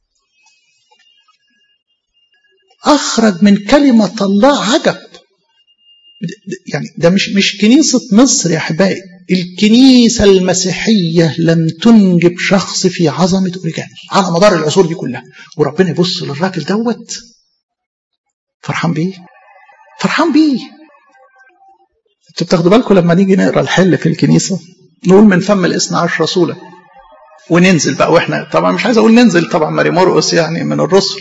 أخرج من كلمة الله عجب يعني ده مش مش كنيسة مصر يا أحبائي الكنيسة المسيحية لم تنجب شخص في عظمة أوريجانوس على مدار العصور دي كلها وربنا يبص للراجل دوت فرحان بيه فرحان بيه انتوا بتاخدوا بالكم لما نيجي نقرا الحل في الكنيسة نقول من فم الاثنى عشر رسولا وننزل بقى واحنا طبعا مش عايز اقول ننزل طبعا ماري مرقس يعني من الرسل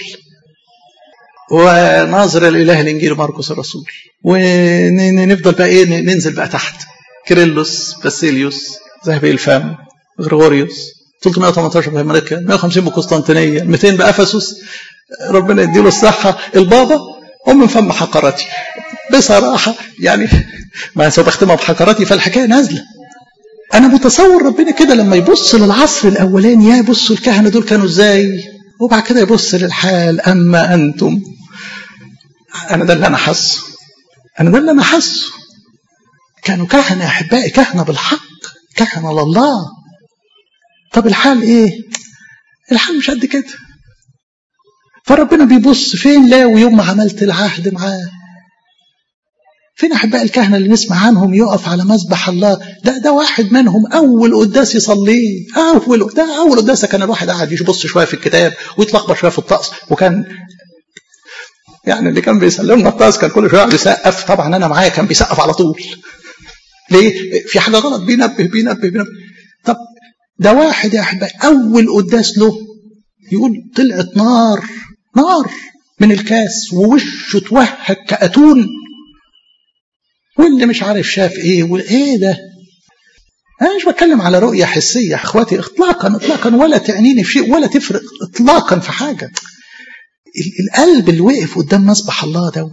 وناظر الاله الانجيل مرقس الرسول ونفضل بقى ايه ننزل بقى تحت كيرلس باسيليوس ذهبي الفم غريغوريوس 318 في امريكا 150 بقسطنطينيه 200 بافسس ربنا يديله الصحه البابا هم من فم حقراتي بصراحه يعني ما سوف اختمها بحقراتي فالحكايه نازله انا متصور ربنا كده لما يبص للعصر الاولاني يا بصوا الكهنه دول كانوا ازاي وبعد كده يبص للحال اما انتم انا ده اللي انا حاسه انا ده اللي انا حاسه كانوا كهنه يا احبائي كهنه بالحق كهنه لله طب الحال ايه الحال مش قد كده فربنا بيبص فين لاوي يوم ما عملت العهد معاه فين احباء الكهنه اللي نسمع عنهم يقف على مذبح الله ده ده واحد منهم اول قداس يصليه اول ده اول قداس كان الواحد قاعد يبص شويه في الكتاب ويتلخبط شويه في الطقس وكان يعني اللي كان بيسلمنا الطقس كان كل شويه يقعد يسقف طبعا انا معايا كان بيسقف على طول ليه في حاجه غلط بينبه بينبه بينبه طب ده واحد يا احبائي اول قداس له يقول طلعت نار نار من الكاس ووشه اتوهج كأتون واللي مش عارف شاف ايه وايه ده انا مش بتكلم على رؤيه حسيه يا اخواتي اطلاقا اطلاقا ولا تعنيني في شيء ولا تفرق اطلاقا في حاجه القلب اللي وقف قدام مسبح الله دوت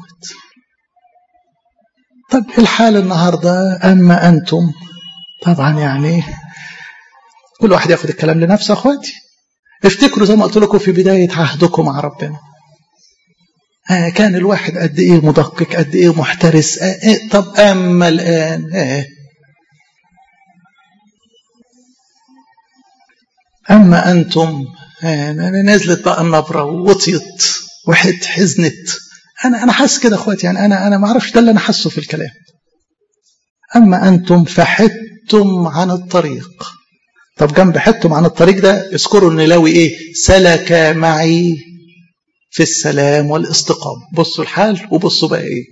طب الحال النهارده اما انتم طبعا يعني كل واحد ياخد الكلام لنفسه اخواتي افتكروا زي ما قلت لكم في بدايه عهدكم مع ربنا آه كان الواحد قد ايه مدقق قد ايه محترس آه إيه طب اما الان آه اما انتم آه نزلت بقى النبره ووطيت وحت حزنت انا انا حاسس كده اخواتي يعني انا انا ما اعرفش ده اللي انا حاسه في الكلام اما انتم فحدتم عن الطريق طب جنب حدتم عن الطريق ده اذكروا ان لاوي ايه سلك معي في السلام والاستقامة بصوا الحال وبصوا بقى ايه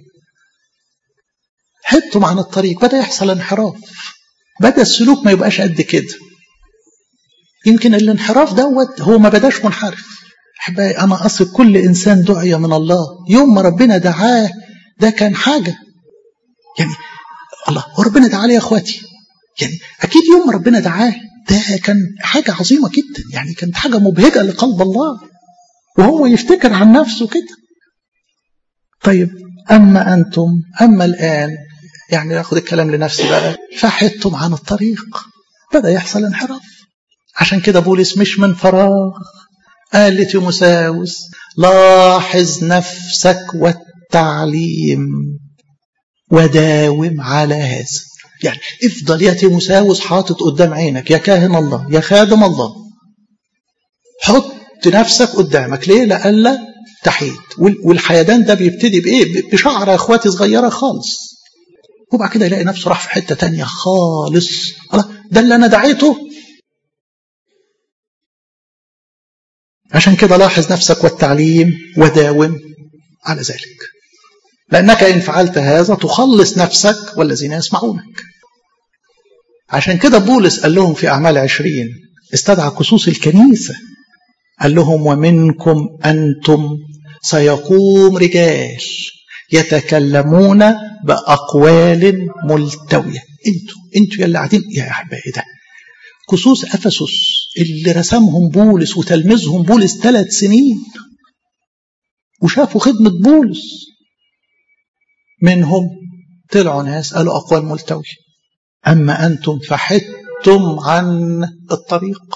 حدتم عن الطريق بدأ يحصل انحراف بدأ السلوك ما يبقاش قد كده يمكن الانحراف دوت هو ما بداش منحرف احبائي انا اصل كل انسان دعي من الله يوم ما ربنا دعاه ده كان حاجه يعني الله هو ربنا دعاه يا اخواتي يعني اكيد يوم ما ربنا دعاه ده كان حاجه عظيمه جدا يعني كانت حاجه مبهجه لقلب الله وهو يفتكر عن نفسه كده طيب أما أنتم أما الآن يعني ناخد الكلام لنفسي بقى فحدتم عن الطريق بدأ يحصل انحراف عشان كده بولس مش من فراغ قال لتيموساوس لاحظ نفسك والتعليم وداوم على هذا يعني افضل يا تيموساوس حاطط قدام عينك يا كاهن الله يا خادم الله حط حط نفسك قدامك ليه لألا تحيد والحيدان ده بيبتدي بإيه بشعر أخواتي صغيرة خالص وبعد كده يلاقي نفسه راح في حتة تانية خالص الله ده اللي أنا دعيته عشان كده لاحظ نفسك والتعليم وداوم على ذلك لأنك إن فعلت هذا تخلص نفسك والذين يسمعونك عشان كده بولس قال لهم في أعمال عشرين استدعى كسوس الكنيسة قال لهم ومنكم أنتم سيقوم رجال يتكلمون بأقوال ملتوية انتوا انتوا يلي قاعدين يا أحبائي ده كسوس أفسس اللي رسمهم بولس وتلمذهم بولس ثلاث سنين وشافوا خدمة بولس منهم طلعوا ناس قالوا أقوال ملتوية أما أنتم فحدتم عن الطريق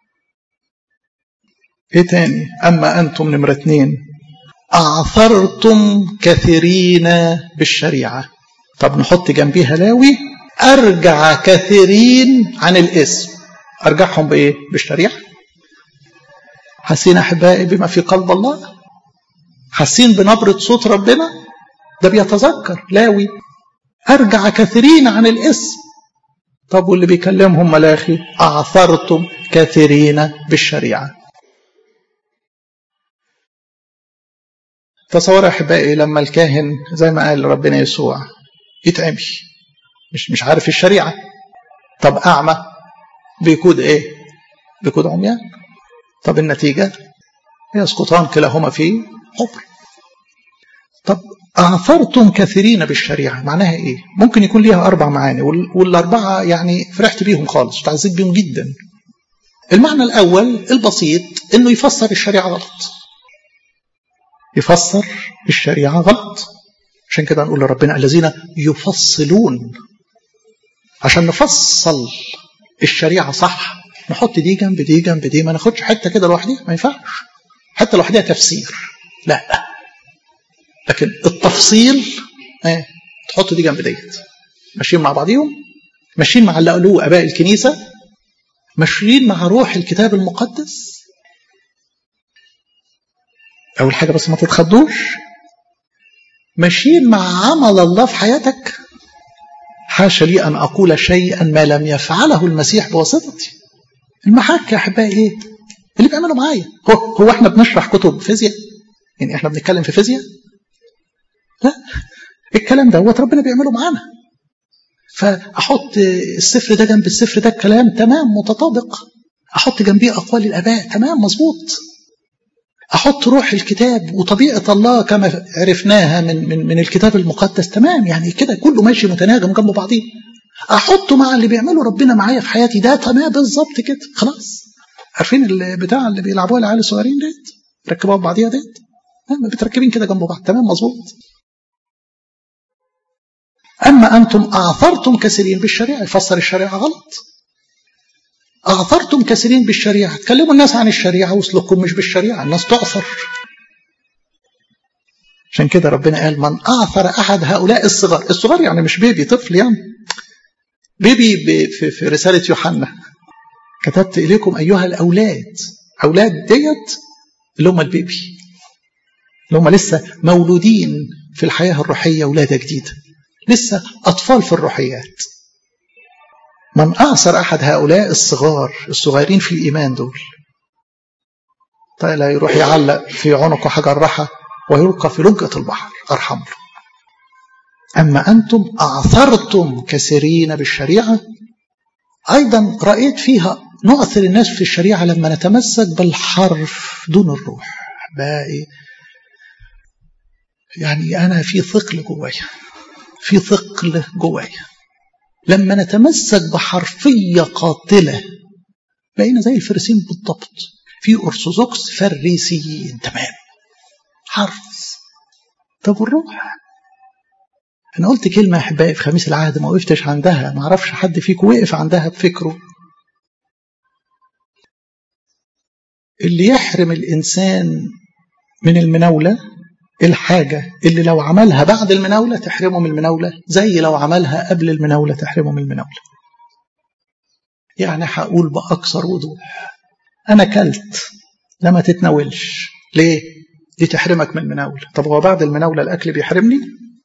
إيه تاني أما أنتم نمرة اتنين أعثرتم كثيرين بالشريعة طب نحط جنبيها لاوي أرجع كثيرين عن الاسم أرجعهم بإيه؟ بالشريعة حاسين أحبائي بما في قلب الله حاسين بنبرة صوت ربنا ده بيتذكر لاوي أرجع كثيرين عن الاسم طب واللي بيكلمهم ملاخي أعثرتم كثيرين بالشريعة تصور أحبائي لما الكاهن زي ما قال ربنا يسوع يتعمي مش مش عارف الشريعة طب أعمى بيكود إيه؟ بيكود عميان طب النتيجة يسقطان كلاهما في حفر طب أعثرتم كثيرين بالشريعة معناها إيه؟ ممكن يكون ليها أربع معاني والأربعة يعني فرحت بيهم خالص وتعزيت بيهم جدا المعنى الأول البسيط إنه يفسر الشريعة غلط يفسر الشريعة غلط عشان كده نقول لربنا الذين يفصلون عشان نفصل الشريعة صح نحط دي جنب دي جنب دي ما ناخدش حتة كده لوحدها ما ينفعش حتى لوحدها تفسير لا لكن التفصيل ايه تحط دي جنب ديت ماشيين مع بعضيهم ماشيين مع اللي قالوه اباء الكنيسه ماشيين مع روح الكتاب المقدس اول حاجه بس ما تتخضوش ماشيين مع عمل الله في حياتك حاشا لي ان اقول شيئا ما لم يفعله المسيح بواسطتي المحك يا احبائي ايه اللي بيعملوا معايا هو هو احنا بنشرح كتب فيزياء يعني احنا بنتكلم في فيزياء لا الكلام دوت ربنا بيعمله معانا فاحط السفر ده جنب السفر ده الكلام تمام متطابق احط جنبيه اقوال الاباء تمام مظبوط احط روح الكتاب وطبيعه الله كما عرفناها من من من الكتاب المقدس تمام يعني كده كله ماشي متناغم جنب بعضيه احطه مع اللي بيعمله ربنا معايا في حياتي ده تمام بالظبط كده خلاص عارفين البتاع اللي بيلعبوها العيال الصغيرين ديت ركبوها ببعضيها ديت متركبين كده جنب بعض تمام مظبوط أما أنتم أعثرتم كثيرين بالشريعة يفسر الشريعة غلط أعثرتم كثيرين بالشريعة تكلموا الناس عن الشريعة وسلوككم مش بالشريعة الناس تعثر عشان كده ربنا قال من أعثر أحد هؤلاء الصغار الصغار يعني مش بيبي طفل يعني بيبي في, في رسالة يوحنا كتبت إليكم أيها الأولاد أولاد ديت اللي هم البيبي اللي هم لسه مولودين في الحياة الروحية ولادة جديدة لسه أطفال في الروحيات من أعصر أحد هؤلاء الصغار الصغيرين في الإيمان دول طيب يروح يعلق في عنقه حجر رحى ويلقى في لجة البحر أرحم له أما أنتم أعثرتم كثيرين بالشريعة أيضا رأيت فيها نؤثر الناس في الشريعة لما نتمسك بالحرف دون الروح باقي يعني أنا في ثقل جوايا في ثقل جوايا لما نتمسك بحرفية قاتلة بقينا زي الفريسين بالضبط في أرثوذكس فريسيين تمام حرف طب والروح أنا قلت كلمة يا أحبائي في خميس العهد ما وقفتش عندها ما أعرفش حد فيكم وقف عندها بفكره اللي يحرم الإنسان من المناولة الحاجة اللي لو عملها بعد المناولة تحرمه من المناولة زي لو عملها قبل المناولة تحرمه من المناولة يعني هقول بأكثر وضوح أنا كلت لما تتناولش ليه؟ دي تحرمك من المناولة طب هو بعد المناولة الأكل بيحرمني؟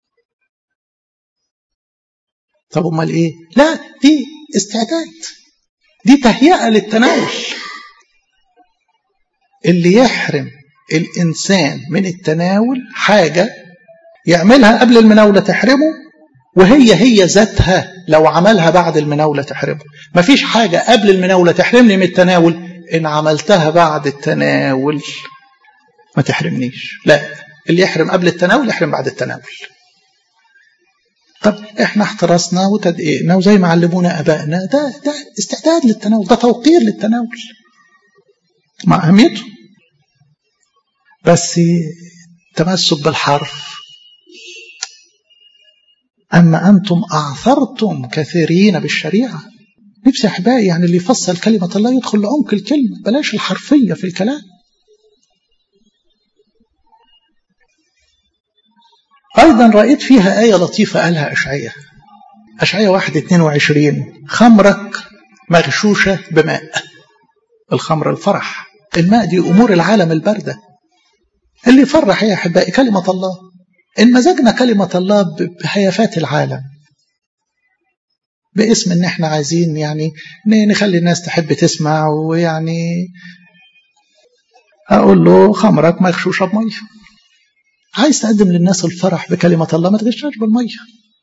طب أمال إيه؟ لا دي استعداد دي تهيئة للتناول اللي يحرم الإنسان من التناول حاجة يعملها قبل المناولة تحرمه وهي هي ذاتها لو عملها بعد المناولة تحرمه مفيش حاجة قبل المناولة تحرمني من التناول إن عملتها بعد التناول ما تحرمنيش لا اللي يحرم قبل التناول يحرم بعد التناول طب احنا احترسنا وتدقيقنا وزي ما علمونا ابائنا ده ده استعداد للتناول ده توقير للتناول مع اهميته بس تمسك بالحرف اما انتم اعثرتم كثيرين بالشريعه نفسي احبائي يعني اللي يفصل كلمه الله يدخل لعمق الكلمه بلاش الحرفيه في الكلام أيضا رأيت فيها آية لطيفة قالها أشعية أشعية واحد اتنين وعشرين خمرك مغشوشة بماء الخمر الفرح الماء دي أمور العالم الباردة اللي يفرح يا أحبائي كلمة الله إن مزجنا كلمة الله بهيافات العالم باسم إن إحنا عايزين يعني نخلي الناس تحب تسمع ويعني أقول له خمرك مغشوشة بمية عايز تقدم للناس الفرح بكلمة الله ما تغشاش بالمية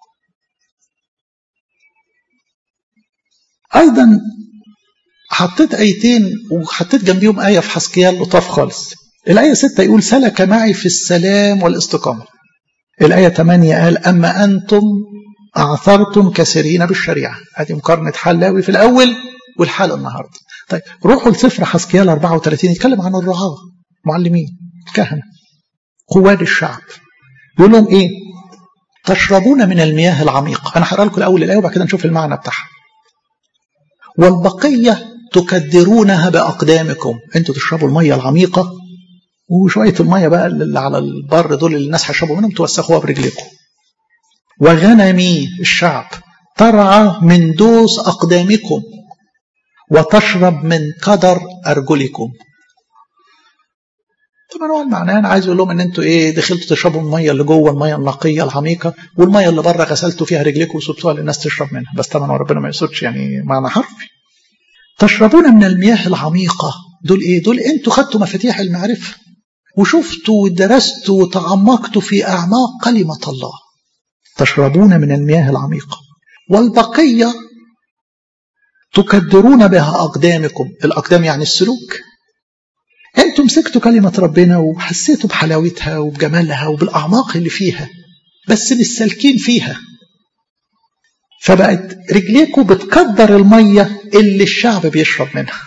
أيضا حطيت آيتين وحطيت جنبيهم آية في حسكيال لطاف خالص الآية ستة يقول سلك معي في السلام والاستقامة الآية 8 قال أما أنتم أعثرتم كثيرين بالشريعة هذه مقارنة حلاوي في الأول والحال النهاردة طيب روحوا لسفر حسكيال 34 يتكلم عن الرعاة معلمين الكهنة قواد الشعب يقول لهم ايه تشربون من المياه العميقة أنا هقرا لكم الأول الآية وبعد كده نشوف المعنى بتاعها والبقية تكدرونها بأقدامكم أنتوا تشربوا المية العميقة وشوية المية بقى اللي على البر دول اللي الناس هيشربوا منهم توسخوها برجليكم وغنمي الشعب ترعى من دوس أقدامكم وتشرب من قدر أرجلكم طبعا هو المعنى انا عايز اقول لهم ان انتوا ايه دخلتوا تشربوا الميه اللي جوه الميه النقيه العميقه والميه اللي بره غسلتوا فيها رجليكم وسبتوها للناس تشرب منها بس طبعا ربنا ما يقصدش يعني معنى حرفي تشربون من المياه العميقه دول ايه دول انتوا خدتوا مفاتيح المعرفه وشفتوا ودرستوا وتعمقتوا في اعماق كلمه الله تشربون من المياه العميقه والبقيه تكدرون بها اقدامكم الاقدام يعني السلوك انتم مسكتوا كلمة ربنا وحسيتوا بحلاوتها وبجمالها وبالأعماق اللي فيها بس مش سالكين فيها فبقت رجليكم بتكدر المية اللي الشعب بيشرب منها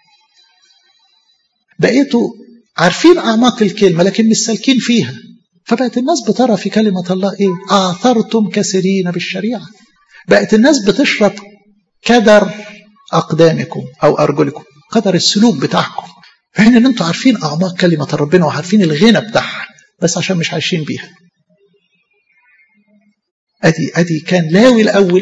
بقيتوا عارفين أعماق الكلمة لكن مش سالكين فيها فبقت الناس بترى في كلمة الله إيه آثرتم كثيرين بالشريعة بقت الناس بتشرب كدر أقدامكم أو أرجلكم قدر السلوك بتاعكم في حين ان انتوا عارفين اعماق كلمه ربنا وعارفين الغنى بتاعها بس عشان مش عايشين بيها ادي ادي كان لاوي الاول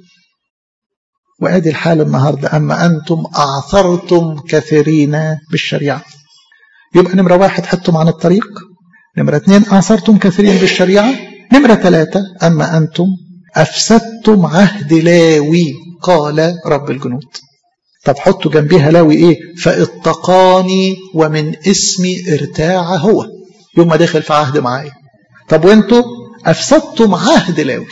وادي الحال النهارده اما انتم اعثرتم كثيرين بالشريعه يبقى نمره واحد حطوا عن الطريق نمره اثنين اعثرتم كثيرين بالشريعه نمره ثلاثه اما انتم افسدتم عهد لاوي قال رب الجنود طب حطوا جنبيها لاوي ايه فاتقاني ومن اسمي ارتاع هو يوم ما دخل في عهد معايا طب وانتوا افسدتم عهد لاوي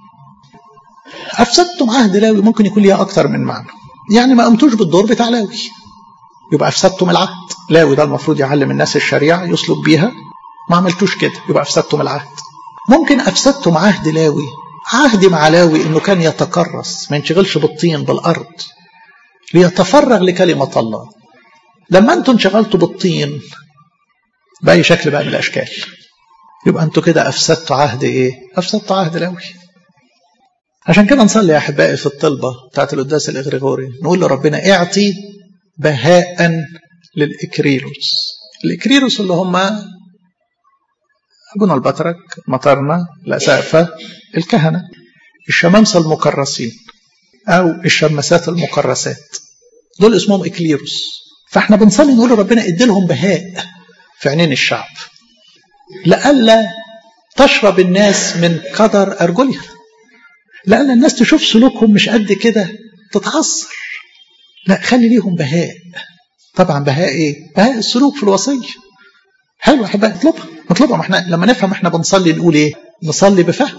افسدتم عهد لاوي ممكن يكون ليها اكتر من معنى يعني ما قمتوش بالدور بتاع لاوي يبقى افسدتم العهد لاوي ده المفروض يعلم الناس الشريعه يسلك بيها ما عملتوش كده يبقى افسدتم العهد ممكن افسدتم عهد لاوي عهدي مع لاوي انه كان يتكرس ما ينشغلش بالطين بالارض ليتفرغ لكلمة الله لما أنتم انشغلتوا بالطين بأي شكل بقى من الأشكال يبقى أنتوا كده أفسدتوا عهد إيه؟ أفسدتوا عهد الأول عشان كده نصلي يا أحبائي في الطلبة بتاعت القداس الإغريغوري نقول لربنا اعطي بهاء للإكريروس الإكريروس اللي هم أبونا البطرك مطرنا الأسقفة الكهنة الشمامسة المكرسين أو الشماسات المكرسات دول اسمهم إكليروس فاحنا بنصلي نقول ربنا ادي لهم بهاء في عينين الشعب لئلا تشرب الناس من قدر أرجلها لئلا الناس تشوف سلوكهم مش قد كده تتعصر لا خلي ليهم بهاء طبعا بهاء ايه بهاء السلوك في الوصيه حلو احبائي نطلبها نطلبها ما احنا لما نفهم احنا بنصلي نقول ايه نصلي بفهم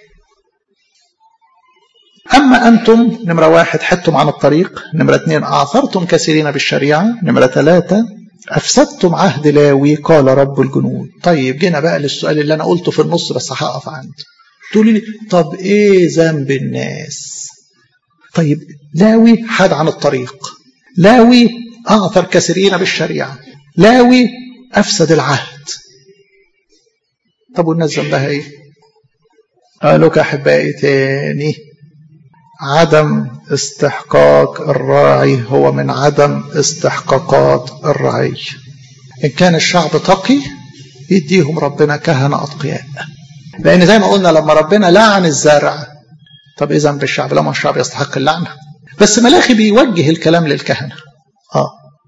أما أنتم نمرة واحد حدتم عن الطريق نمرة اثنين أعثرتم كثيرين بالشريعة نمرة ثلاثة أفسدتم عهد لاوي قال رب الجنود طيب جينا بقى للسؤال اللي أنا قلته في النص بس هقف عنده تقولي لي طب إيه ذنب الناس طيب لاوي حاد عن الطريق لاوي أعثر كثيرين بالشريعة لاوي أفسد العهد طب والناس ذنبها إيه قالوا لك أحبائي تاني عدم استحقاق الراعي هو من عدم استحقاقات الرعي إن كان الشعب تقي يديهم ربنا كهنة أتقياء لأن زي ما قلنا لما ربنا لعن الزرع طب إيه ذنب الشعب لما الشعب يستحق اللعنة بس ملاخي بيوجه الكلام للكهنة آه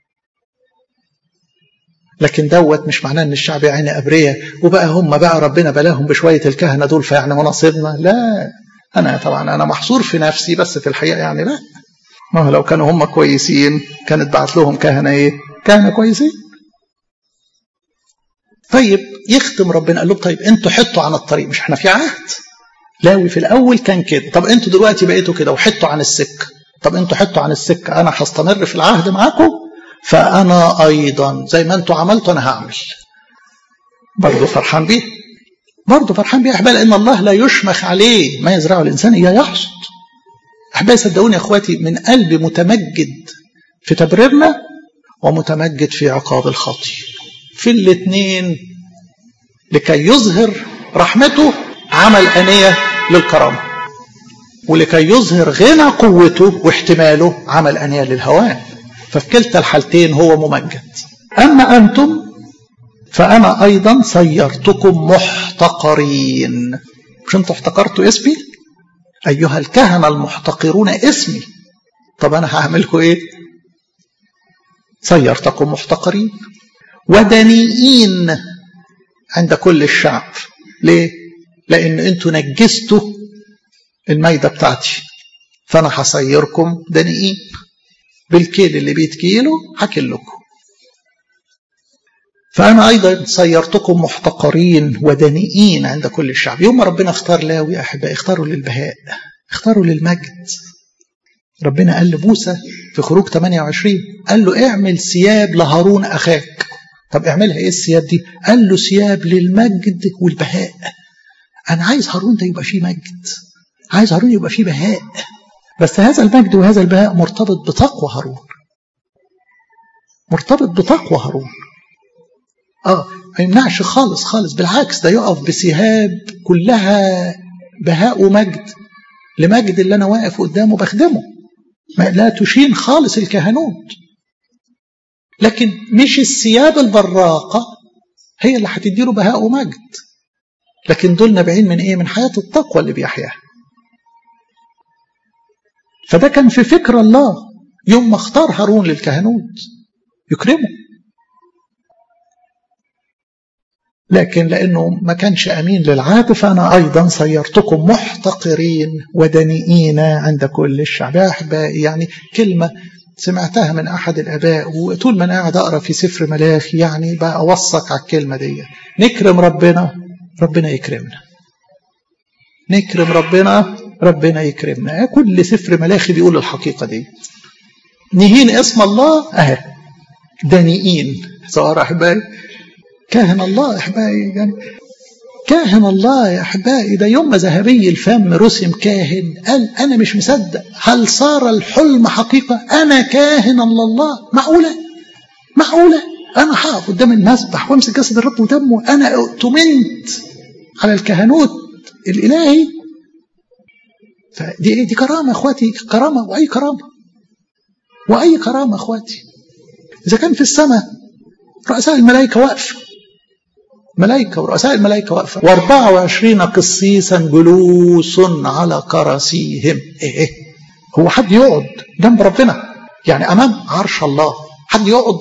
لكن دوت مش معناه ان الشعب يعني ابرياء وبقى هم بقى ربنا بلاهم بشويه الكهنه دول فيعني مناصبنا لا انا طبعا انا محصور في نفسي بس في الحقيقه يعني لا ما هو لو كانوا هم كويسين كانت بعت لهم كهنه ايه كهنه كويسين طيب يختم ربنا قال لهم طيب انتوا حطوا عن الطريق مش احنا في عهد لاوي في الاول كان كده طب انتوا دلوقتي بقيتوا كده وحطوا عن السكه طب انتوا حطوا عن السكه انا هستمر في العهد معاكم فانا ايضا زي ما انتوا عملتوا انا هعمل برضه فرحان بيه برضه فرحان بيه احبائي لان الله لا يشمخ عليه ما يزرعه الانسان اياه يحصد احبائي صدقوني يا اخواتي من قلب متمجد في تبريرنا ومتمجد في عقاب الخاطي في الاثنين لكي يظهر رحمته عمل أنية للكرامة ولكي يظهر غنى قوته واحتماله عمل أنية للهوان ففي كلتا الحالتين هو ممجد أما أنتم فأنا أيضا صيرتكم محتقرين مش أنتوا احتقرتوا اسمي أيها الكهنة المحتقرون اسمي طب أنا هعملكم إيه صيرتكم محتقرين ودنيئين عند كل الشعب ليه لأن أنتوا نجستوا المايدة بتاعتي فأنا هصيركم دنيئين بالكيل اللي بيتكيلوا هكل لكم فأنا أيضا صيرتكم محتقرين ودنيئين عند كل الشعب يوم ما ربنا اختار لاوي أحبائي اختاروا للبهاء اختاروا للمجد ربنا قال لموسى في خروج 28 قال له اعمل ثياب لهارون أخاك طب اعملها ايه الثياب دي قال له ثياب للمجد والبهاء انا عايز هارون ده يبقى فيه مجد عايز هارون يبقى فيه بهاء بس هذا المجد وهذا البهاء مرتبط بتقوى هارون مرتبط بتقوى هارون اه ما يمنعش خالص خالص بالعكس ده يقف بثياب كلها بهاء ومجد لمجد اللي انا واقف قدامه بخدمه ما لا تشين خالص الكهنوت لكن مش الثياب البراقة هي اللي هتديله بهاء ومجد لكن دول نابعين من ايه من حياة التقوى اللي بيحياها فده كان في فكر الله يوم ما اختار هارون للكهنوت يكرمه لكن لأنه ما كانش أمين للعهد فأنا أيضا صيرتكم محتقرين ودنيئين عند كل الشعب يا أحبائي يعني كلمة سمعتها من أحد الآباء وطول ما أنا قاعد أقرأ في سفر ملاخي يعني بقى أوثق على الكلمة دي نكرم ربنا ربنا يكرمنا نكرم ربنا ربنا يكرمنا كل سفر ملاخي بيقول الحقيقة دي نهين اسم الله أهي دنيئين صار أحبائي كاهن الله أحبائي يعني كاهن الله يا أحبائي ده يوم ما ذهبي الفم رسم كاهن قال أنا مش مصدق هل صار الحلم حقيقة أنا كاهن الله معقولة معقولة أنا هقف قدام المسبح وامسك جسد الرب ودمه أنا اؤتمنت على الكهنوت الإلهي فدي دي كرامة اخواتي كرامة وأي كرامة وأي كرامة اخواتي إذا كان في السماء رؤساء الملائكة واقفة ملائكة ورؤساء الملائكة واقفة واربعة وعشرين قسيسا جلوس على كراسيهم إيه, إيه هو حد يقعد جنب ربنا يعني أمام عرش الله حد يقعد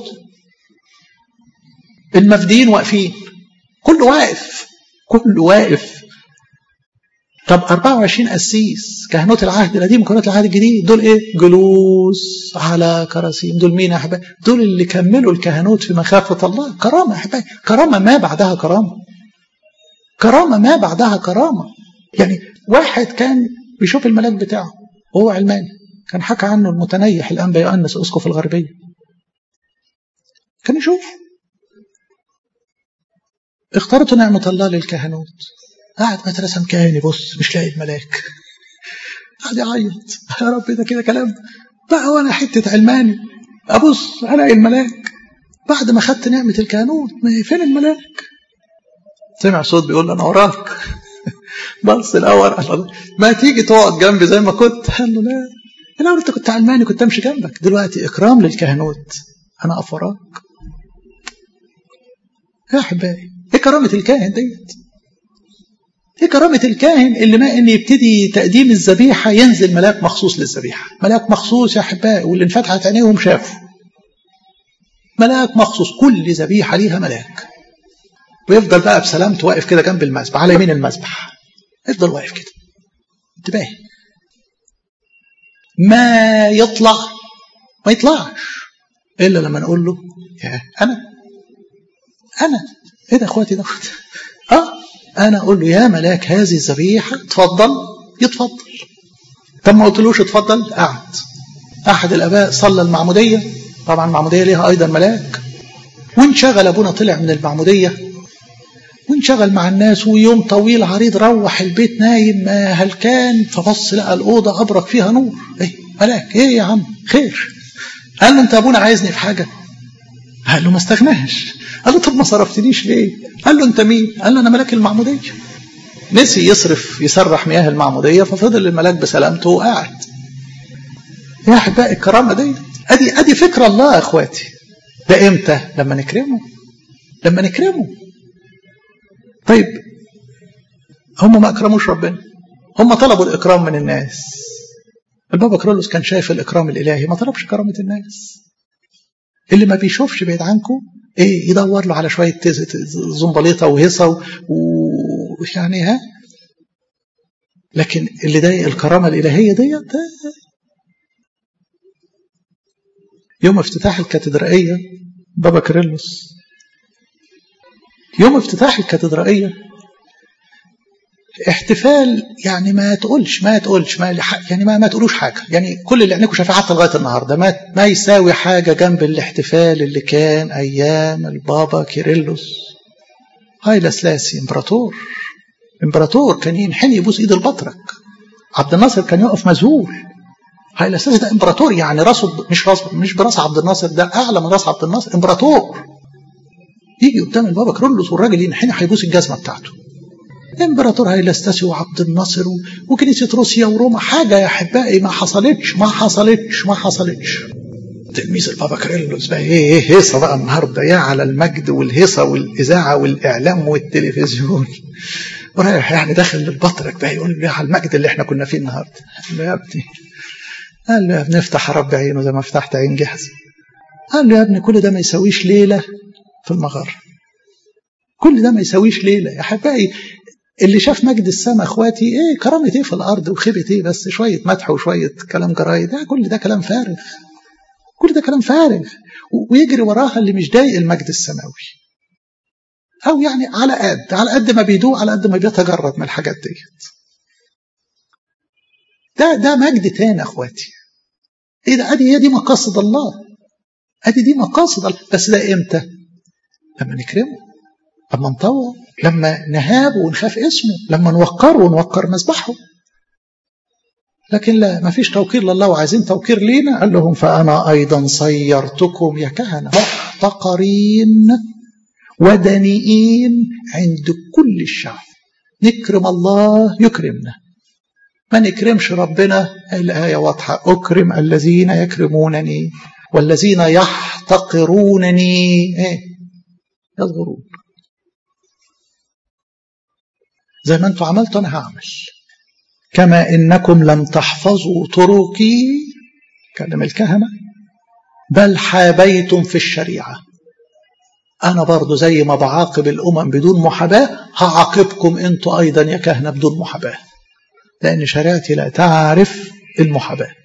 المفديين واقفين كله واقف كله واقف طب 24 قسيس كهنوت العهد القديم وكهنوت العهد الجديد دول ايه جلوس على كراسيم دول مين يا احبائي دول اللي كملوا الكهنوت في مخافه الله كرامه يا احبائي كرامه ما بعدها كرامه كرامه ما بعدها كرامه يعني واحد كان بيشوف الملاك بتاعه وهو علماني كان حكى عنه المتنيح الانبا يؤنس اسقف الغربيه كان يشوف اخترت نعمة الله للكهنوت قاعد مترسم كاهن يبص مش لاقي الملاك قاعد يعيط يا رب ده كده كلام بقى وانا حتة علماني ابص الاقي الملاك بعد ما خدت نعمة الكهنوت فين الملاك سمع صوت بيقول انا وراك بص الاول ما تيجي تقعد جنبي زي ما كنت قال له لا الاول انت كنت علماني كنت امشي جنبك دلوقتي اكرام للكهنوت انا اقف وراك يا احبائي ايه كرامه الكاهن ديت ايه كرامه الكاهن اللي ما ان يبتدي تقديم الذبيحه ينزل ملاك مخصوص للذبيحه ملاك مخصوص يا احبائي واللي انفتحت عينيهم شافوا ملاك مخصوص كل ذبيحه ليها ملاك ويفضل بقى بسلامته واقف كده جنب المذبح على يمين المذبح يفضل واقف كده انتباه ما يطلع ما يطلعش الا لما نقول له يا انا انا ايه ده اخواتي ده اه انا اقول له يا ملاك هذه الذبيحه اتفضل يتفضل طب ما قلتلوش اتفضل قعد احد الاباء صلى المعموديه طبعا المعموديه ليها ايضا ملاك وانشغل ابونا طلع من المعموديه وانشغل مع الناس ويوم طويل عريض روح البيت نايم هلكان فبص لقى الاوضه ابرق فيها نور ايه ملاك ايه يا عم خير قال له انت ابونا عايزني في حاجه قال له ما استغناش قال له طب ما صرفتنيش ليه قال له انت مين قال له انا ملاك المعموديه نسي يصرف يسرح مياه المعموديه ففضل الملاك بسلامته وقاعد يا احبائي الكرامه دي ادي ادي فكر الله يا اخواتي ده امتى لما نكرمه لما نكرمه طيب هم ما اكرموش ربنا هم طلبوا الاكرام من الناس البابا كرولوس كان شايف الاكرام الالهي ما طلبش كرامه الناس اللي ما بيشوفش بعيد عنكم ايه يدور له على شويه زنبليطه وهيصه ويعني ها لكن اللي ضايق الكرامه الالهيه ديت يوم افتتاح الكاتدرائيه بابا كيرلس يوم افتتاح الكاتدرائيه احتفال يعني ما تقولش ما تقولش ما يعني ما, ما تقولوش حاجه يعني كل اللي عينيكم شايفاه حتى لغايه النهارده ما ما يساوي حاجه جنب الاحتفال اللي كان ايام البابا كيرلس هايلا سلاسي امبراطور امبراطور كان ينحني يبوس ايد البطرك عبد الناصر كان يقف مذهول هايلا سلاسي ده امبراطور يعني راسه مش راس مش براس عبد الناصر ده اعلى من راس عبد الناصر امبراطور يجي قدام البابا كيرلس والراجل ينحني هيبوس الجزمه بتاعته امبراطور هايلاستاسي وعبد الناصر وكنيسة روسيا وروما حاجة يا أحبائي ما حصلتش ما حصلتش ما حصلتش تلميذ البابا كريلوس بقى ايه ايه هيصة بقى النهارده يا على المجد والهيصة والإذاعة والإعلام والتلفزيون ورايح يعني داخل للبطرك بقى يقول له على المجد اللي احنا كنا فيه النهارده قال له يا ابني قال له يا ابني افتح يا رب عينه زي ما فتحت عين جهز قال له يا ابني كل ده ما يساويش ليلة في المغارة كل ده ما يساويش ليلة يا حبايبي اللي شاف مجد السماء اخواتي ايه كرامة ايه في الارض وخيبة ايه بس شوية مدح وشوية كلام جرايد ده كل ده كلام فارغ كل ده كلام فارغ ويجري وراها اللي مش ضايق المجد السماوي او يعني على قد على قد ما بيدوق على قد ما بيتجرد من الحاجات ديت ده ده مجد تاني اخواتي ايه ده ادي هي دي مقاصد الله ادي دي مقاصد الله بس ده امتى لما نكرمه لما نطوع لما نهاب ونخاف اسمه لما نوقره ونوقر مذبحه لكن لا ما فيش توقير لله وعايزين توقير لينا قال لهم فأنا أيضا صيرتكم يا كهنة محتقرين ودنيئين عند كل الشعب نكرم الله يكرمنا ما نكرمش ربنا الآية واضحة أكرم الذين يكرمونني والذين يحتقرونني إيه؟ يصغرون زي ما انتم عملتوا انا هعمل كما انكم لم تحفظوا طرقي كلم الكهنه بل حابيتم في الشريعه انا برضو زي ما بعاقب الامم بدون محاباه هعاقبكم انتوا ايضا يا كهنه بدون محاباه لأن شريعتي لا تعرف المحاباة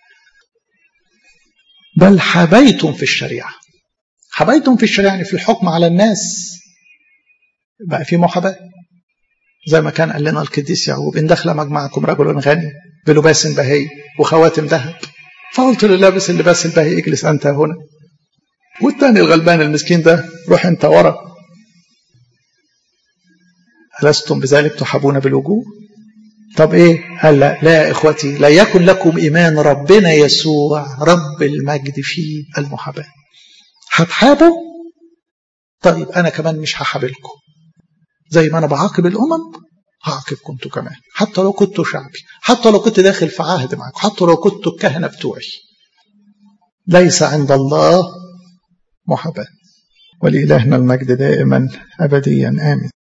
بل حبيتم في الشريعة حبيتم في الشريعة يعني في الحكم على الناس بقى في محاباة زي ما كان قال لنا القديس يعقوب إن دخل مجمعكم رجل غني بلباس بهي وخواتم ذهب فقلت له لابس اللباس البهي اجلس أنت هنا والتاني الغلبان المسكين ده روح أنت ورا ألستم بذلك تحبون بالوجوه طب ايه قال لا, لا اخوتي لا يكن لكم ايمان ربنا يسوع رب المجد في المحاباه هتحابوا طيب انا كمان مش هحابلكم زي ما انا بعاقب الامم هعاقبكم انتوا كمان حتى لو كنتوا شعبي حتى لو كنت داخل في عهد معاكم حتى لو كنتوا الكهنه بتوعي ليس عند الله محاباه ولإلهنا المجد دائما أبديا آمين